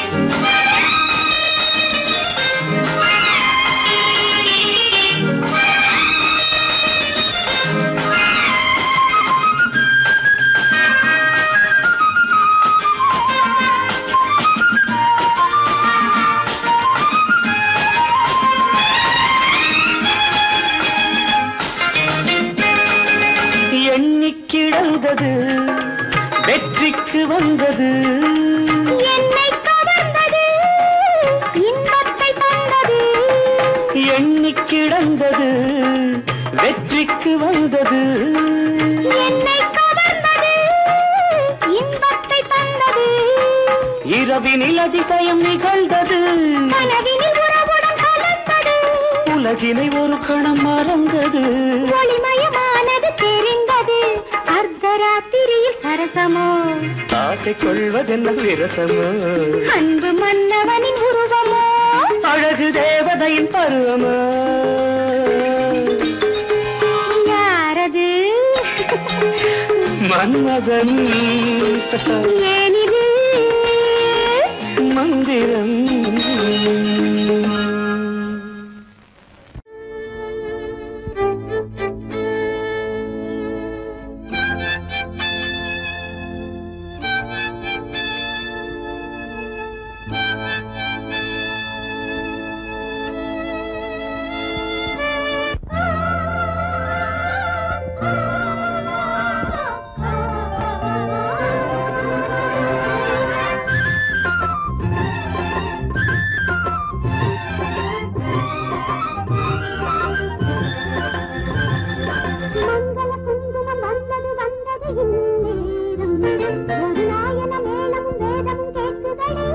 எண்ணி கிடந்தது வெற்றிக்கு வந்தது என்னை கவர்ந்தது இன்பத்தை தந்தது எண்ணி கிடந்தது வெற்றிக்கு வந்தது என்னை கவர்ந்தது இன்பத்தை தந்தது இரவினில் அதிசயம் நிகழ்ந்தது கனவினில் உறவுடன் கலந்தது உலகினை ஒரு கணம் மறந்தது ஒளிமயமானது தெரிந்தது அர்த்தராத்திரியில் சரசமோ ஆசை கொள்வதென்ன விரசமோ அன்பு மன்னவனின் உருவமோ அழகு தேவதையின் பருவமோ யாரது மன்மதன் ஏனிது மந்திரம் மங்கள குங்குமம் வந்தது வந்தது இந்நேரம் ஒரு நாயன மேளமும் வேதமும் கேட்குதடி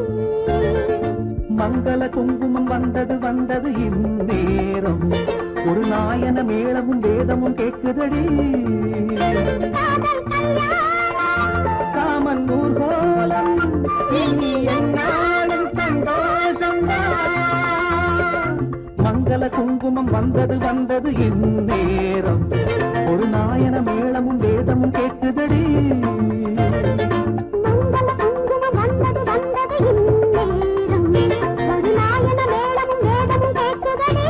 மங்கள குங்குமம் வந்தது வந்தது இந்நேரம் ஒரு நாயன மேளமும் வேதமும் கேட்குதடி காதல் கல்யாணம் காமன் ஊர்கோலம் இனி என்னாலும் சந்தோஷம்தான் மங்கள குங்குமம் வந்தது வந்தது இந்நேரம் ஒரு நாயன மேளமும் வேதமும் கேட்குதடி மங்கள குங்குமம் வந்தது வந்தது இந்நேரம் ஒரு நாயன மேளமும் வேதமும் கேட்குதடி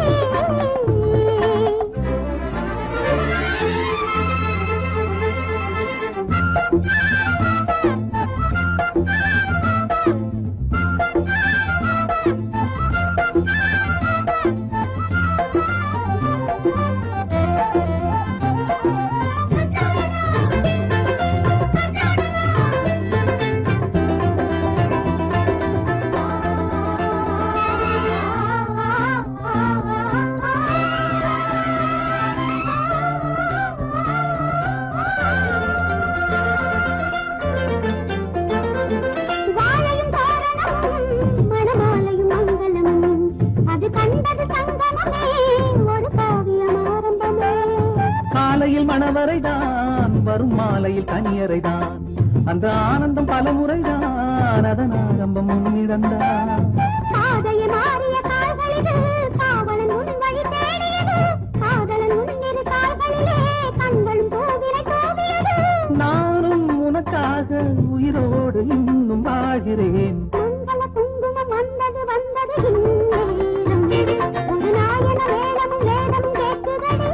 வாழையும் தோரணமும் மணமாலையும் மங்களமும் அது கண்டது சங்கமமே ஒரு காவியம் ஆரம்பமே காலையில் மணவரைதான் வரும் மாலையில் கனியரைதான் அந்த ஆனந்தம் பல முறைதான் அதன் ஆரம்பம் முன்னிடந்தான் பாதையை மாறிய கால்களில் காவலன் உன் வழி தேடியது காதலன் உன்னிரு கால்களிலே கண்களும் பூவினை தூவியது நானும் உனக்காக உயிரோடு இன்னும் வாழ்கிறேன் மங்கள குங்குமம் வந்தது வந்தது இந்நேரம் ஒரு நாயன வேடமும் வேடமும் கேட்குதடி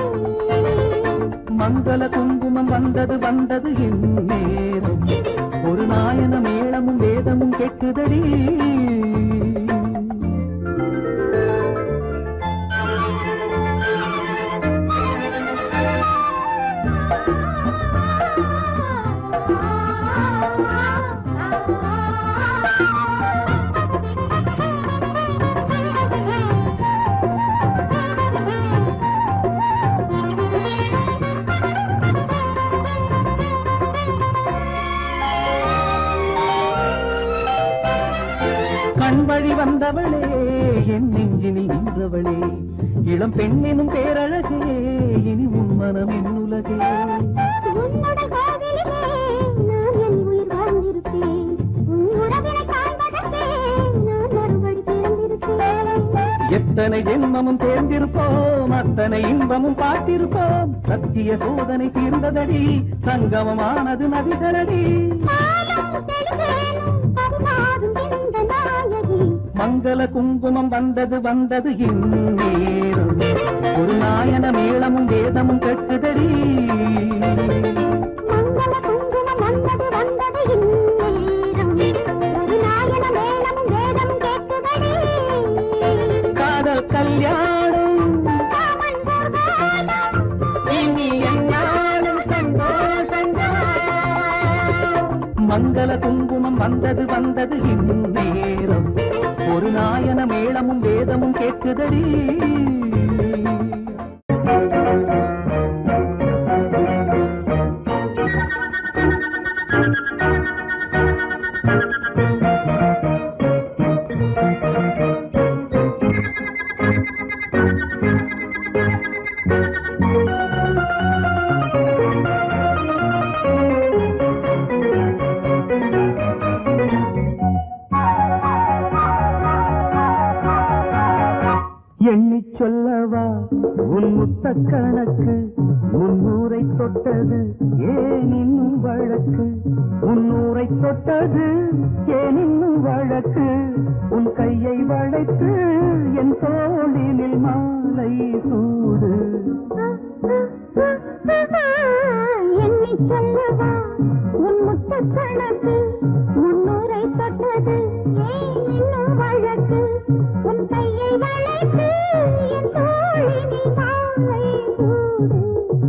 மங்கள குங்குமம் வந்தது வந்தது இந்நேரம் ஒரு நாயன மேளமும் வேதமும் கேட்குதடி கண் வழி வந்தவளே என் நெஞ்சினில் நின்றவளே இளம் பெண்ணினும் பேரழகே இனி உன் மனம் என் உலகே உன்னுடைய கோவிலிலே நான் என் உயிர் வாழ்ந்திருப்பேன் உன் உறவினை காண்பதற்கே நான் மறுபடி பிறந்திருப்பேன் எத்தனை ஜென்மமும் சேர்ந்திருப்போம் அத்தனை இன்பமும் பார்த்திருப்போம் சத்திய சோதனை தீர்ந்ததடி சங்கமமானது நதிகளடி காலம் தெளிவேனும் பரிமாறும் இந்த நாயகி மங்கள குங்குமம் வந்தது வந்தது இந்நேரம் ஒரு நாயன மேளமும் வேதமும் கட்டுதடி மங்கள குங்குமம் வந்தது வந்தது இந்நேரம் ஒரு நாயன மேளமும் வேதமும் கேட்குதடி காதல் கல்யாணம் காமன் ஊர்வலம் இனி என்னாலும் சந்தோஷம் மங்கள குங்குமம் வந்தது வந்தது இன்னும் நேரம் ஒரு நாயன மேளமும் வேதமும் கேட்குதடி எண்ணிச் சொல்லவா உன் முத்த கணக்கு முன்னூரை தொட்டது ஏன் இன்னும் வழக்கு முன்னூரை தொட்டது ஏன் இன்னும் வழக்கு உன் கையை வளைத்து என் தோளினில் மாலை சூடு எண்ணி சொல்லவா உன் முத்த கணக்கு முன்னூரை தொட்டது ஏன் இன்னும் வழக்கு உன் கையை வளைத்து என் தோழினில் மாலை சூடு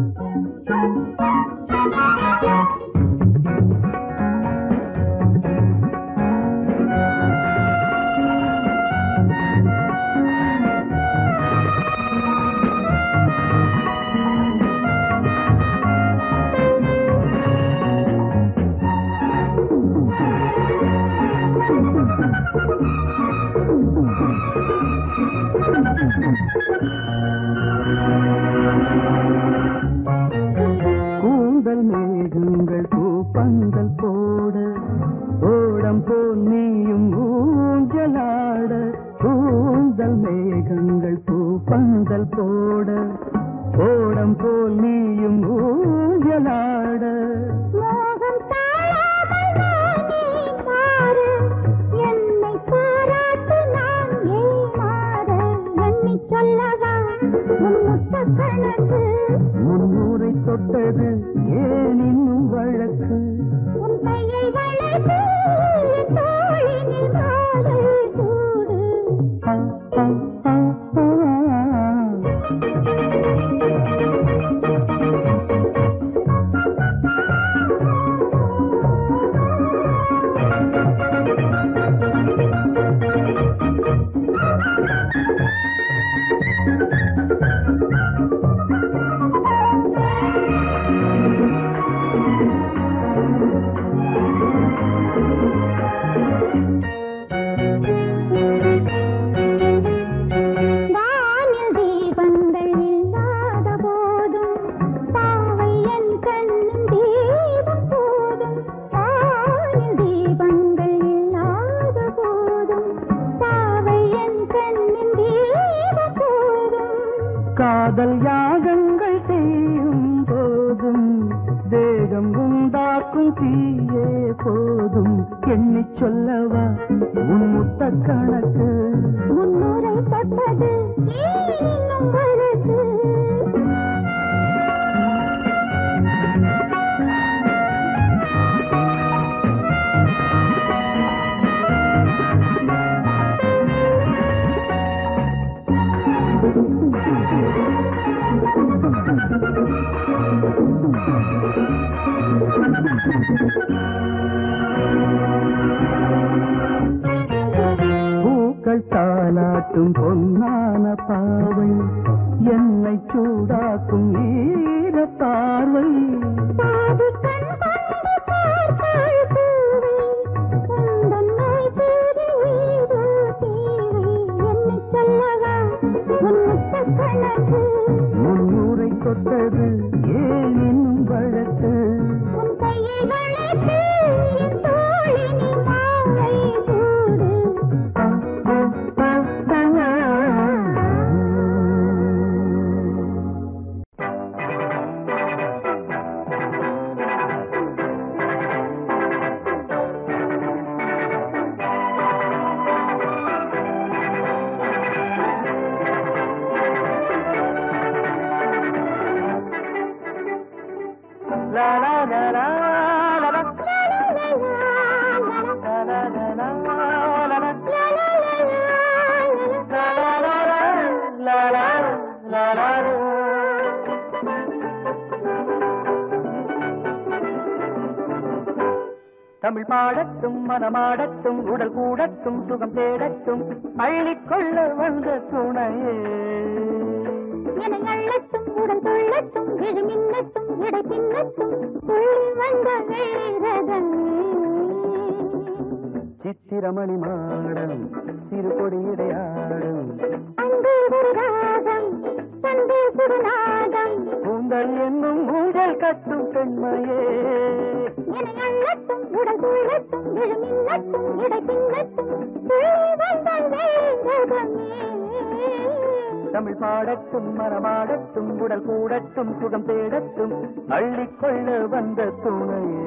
கூந்தல் மேகங்கள் பூப்பந்தல் போட ஓடம் போல் நீயும் ஊஞ்சலாட கூந்தல் மேகங்கள் பூப்பந்தல் போட ஓடம் போல் நீயும் ஊஞ்சலாட மோகம் தாழாமல் நானே மாற என்னை பாராட்டு நான் ஏமாற எண்ணி சொல்லவா உன் முத்த கணக்கு முன்னூரை தொட்டது ஏன் இன்னும் வழக்கு உன் கையை வளைத்து என் தோழினில் மாலை சூடு ஆ, ஆ, ஆ, ஆ. வானில் தீபங்கள் இல்லாத போதும் பாவை என் கண்ணின் தீபம் போதும் வானில் தீபங்கள் இல்லாத போதும் பாவை என் கண்ணின் தீபம் போதும் காதல் யாகங்கள் செய்யும் போதும் தேகம் உண்டாக்கும் தீயே போதும் எண்ணிச் சொல்லவா உன் முத்த கணக்கு முன்னுரை தொட்டது ஏன் இன்னும் வழக்கு பூக்கள் தாலாட்டும் பொன்னான பாவை என்னை சூடாக்கும் ஈர பார்வை பாதி கண் கொண்டு பார்த்தாள் பூவை உந்தன் நோய் தீரி வீடு தீவை என்னைச் சொல்லவா உன் முத்த கணக்கு முன்னூரை தொட்டது ஏன் இன்னும் வழக்கு உன் கையை வளைத்து என் தோழினில் மாலை சூடு தமிழ் பாடட்டும் மனமாடட்டும் உடல் கூடட்டும் சுகம் தேடட்டும் அள்ளிக்கொள்ள வந்த துணையே என அள்ளட்டும் உடல் துள்ளட்டும் விழி மின்னட்டும் இடை பின்னட்டும் துள்ளி வந்த வேரதமே சித்திரமணி மாடம் சிறு கொடியிடையாடும் அன்பு ஒரு ராகம் தந்தை சுடுநாதம் உங்கள் என்னும் ஊழல் கட்டும் பெண்மையே என அள்ளட்டும் உடல் துள்ளட்டும் விழி மின்னட்டும் இடை பின்னட்டும் துள்ளி வந்த வேரதமே தமிழ் பாடட்டும் மரமாடட்டும் உடல் கூடட்டும் சுகம் தேடட்டும் அள்ளிக்கொள்ள வந்த துணையே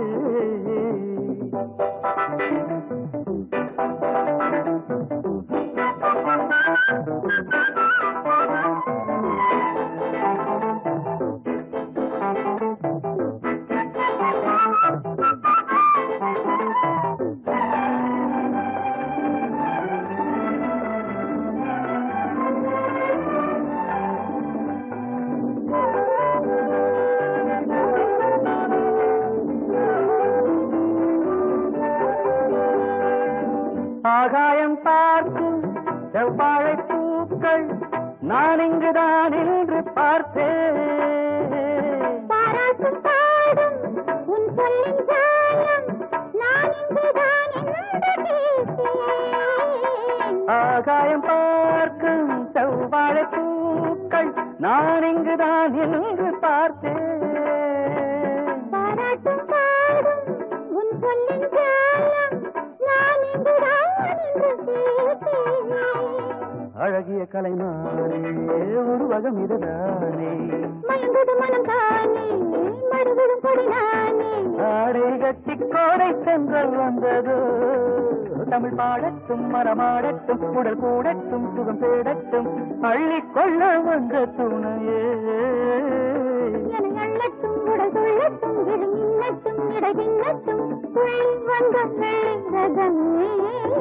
ஆகாயம் பார்க்கும் செவ்வாழை பூக்கள் நான் இங்குதான் என்று பார்த்தேன் பாராட்டும் பாடும் உன் சொல்லின் ஜாலம் நான் இங்குதான் என்று கேட்டேன் ஆகாயம் பார்க்கும் செவ்வாழை பூக்கள் நான் இங்குதான் என்று பார்த்தேன் பாராட்டும் பாடும் உன் சொல்லின் ஜாலம் நான் இங்குதான் என்று கேட்டேன் அழகிய கலைமானே உருவகம் இதுதானே மயங்குது மனம் தானே மடுவிடும் கொடி நானே ஆடை கட்டி கோடை சென்றல் வந்ததோ தமிழ் பாடட்டும் மரமாடட்டும் உடல் கூடட்டும் சுகம் தேடட்டும் அள்ளிக்கொள்ள வந்த துணையே என அள்ளட்டும் உடல் துள்ளட்டும் விழி மின்னட்டும் இடை பின்னட்டும் துள்ளி வந்த ரதமே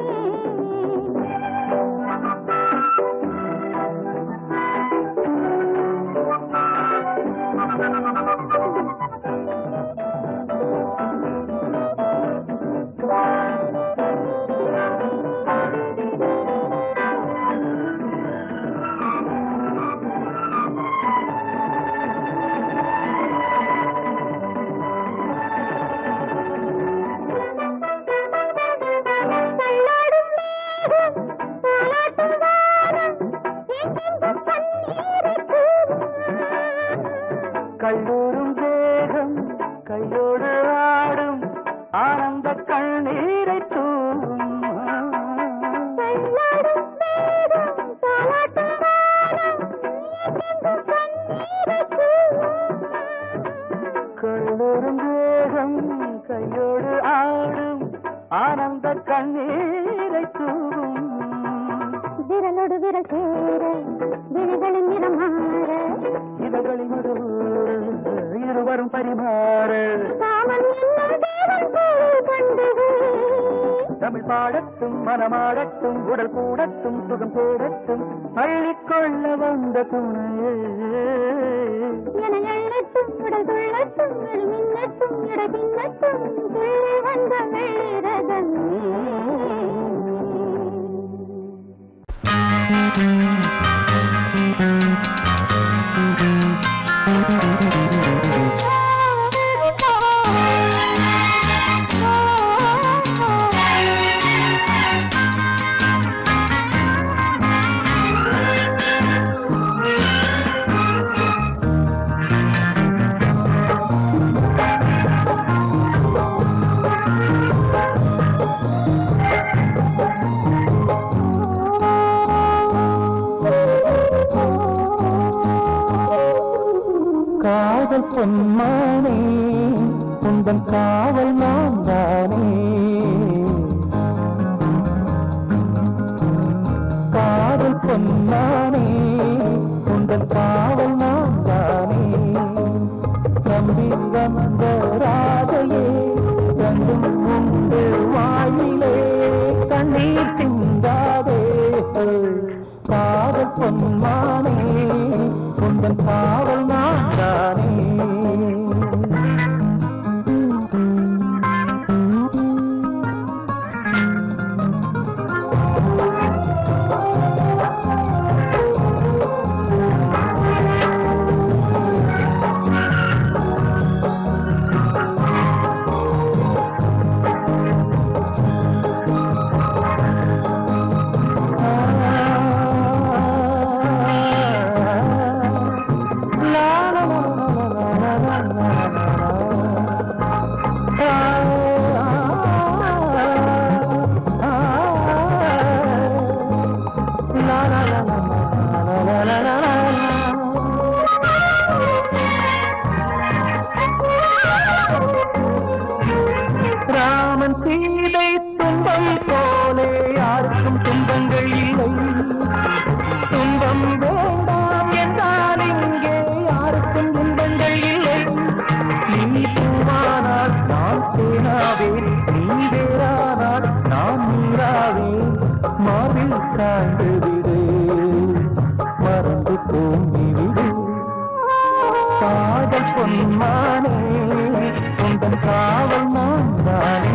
தள்ளாடும் மேகம் தாலாட்டும் வானம் எங்கெங்கும் பன்னீரைத் தூவும். கல்லூரும் தேகம் கையோடு ஆடும் ஆனந்த கண்ணீரை தூவும் தள்ளாடும் மேகம் தாலாட்டும் வானம் எங்கெங்கும் பன்னீரைத் தூவும். கல்லூரும் தேகம் கையோடு ஆடும் ஆனந்த கண்ணீரை தூவும் விரலோடு விரல் சேர விழிகளின் நிறம் மாற இதழ்களில் ஒரு இருவரும் பரிமாற காமன் என்னும் தேவன் போல் கண்டது தமிழ் பாடட்டும் மனமாடட்டும் உடல் கூடட்டும் சுகம் தேடட்டும் அள்ளிக்கொள்ள வந்த துணையே என எண்ணட்டும் உடல் துள்ளட்டும் விழி மின்னட்டும் இடை பின்னட்டும் துள்ளி வந்த வேரதமே காதல் பொன்மானே உந்தன் காவல் நான் தானே காதல் பொன்மானே உந்தன் காவல் நான் தானே நம்பி வந்த ராதையே கண்டும் உண்டு வாயிலே கண்ணீர் சிந்தாதே காதல் பொன்மானே உந்தன் காவல் நான் தானே பொன்மானே உந்தன் காவல் நான் தானே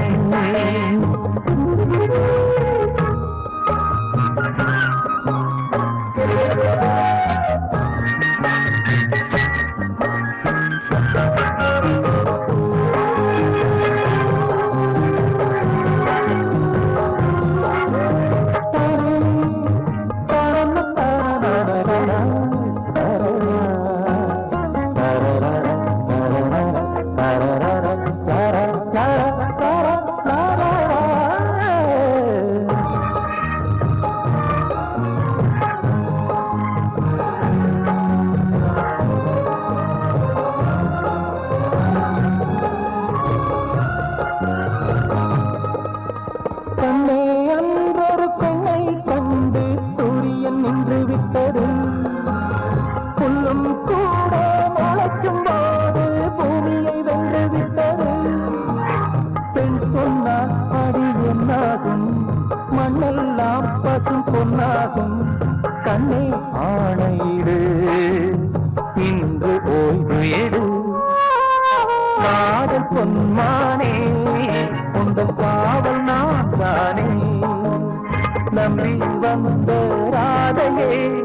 கண்ணே அன்றொரு பெண்ணை கண்டு சூரியன் நின்று விட்டது புல்லும் கூட முளைக்கும் போது பூமியை வென்று விட்டது பெண் சொன்னால் அடி என்னாகும் மண்ணெல்லாம் பசும் பொன்னாகும் கண்ணே ஆணையிடு இன்று ஓய்வு எடு காதல் பொன்மானே உங்கள் காவல் நான் தானே நம்பி வந்த ராதையே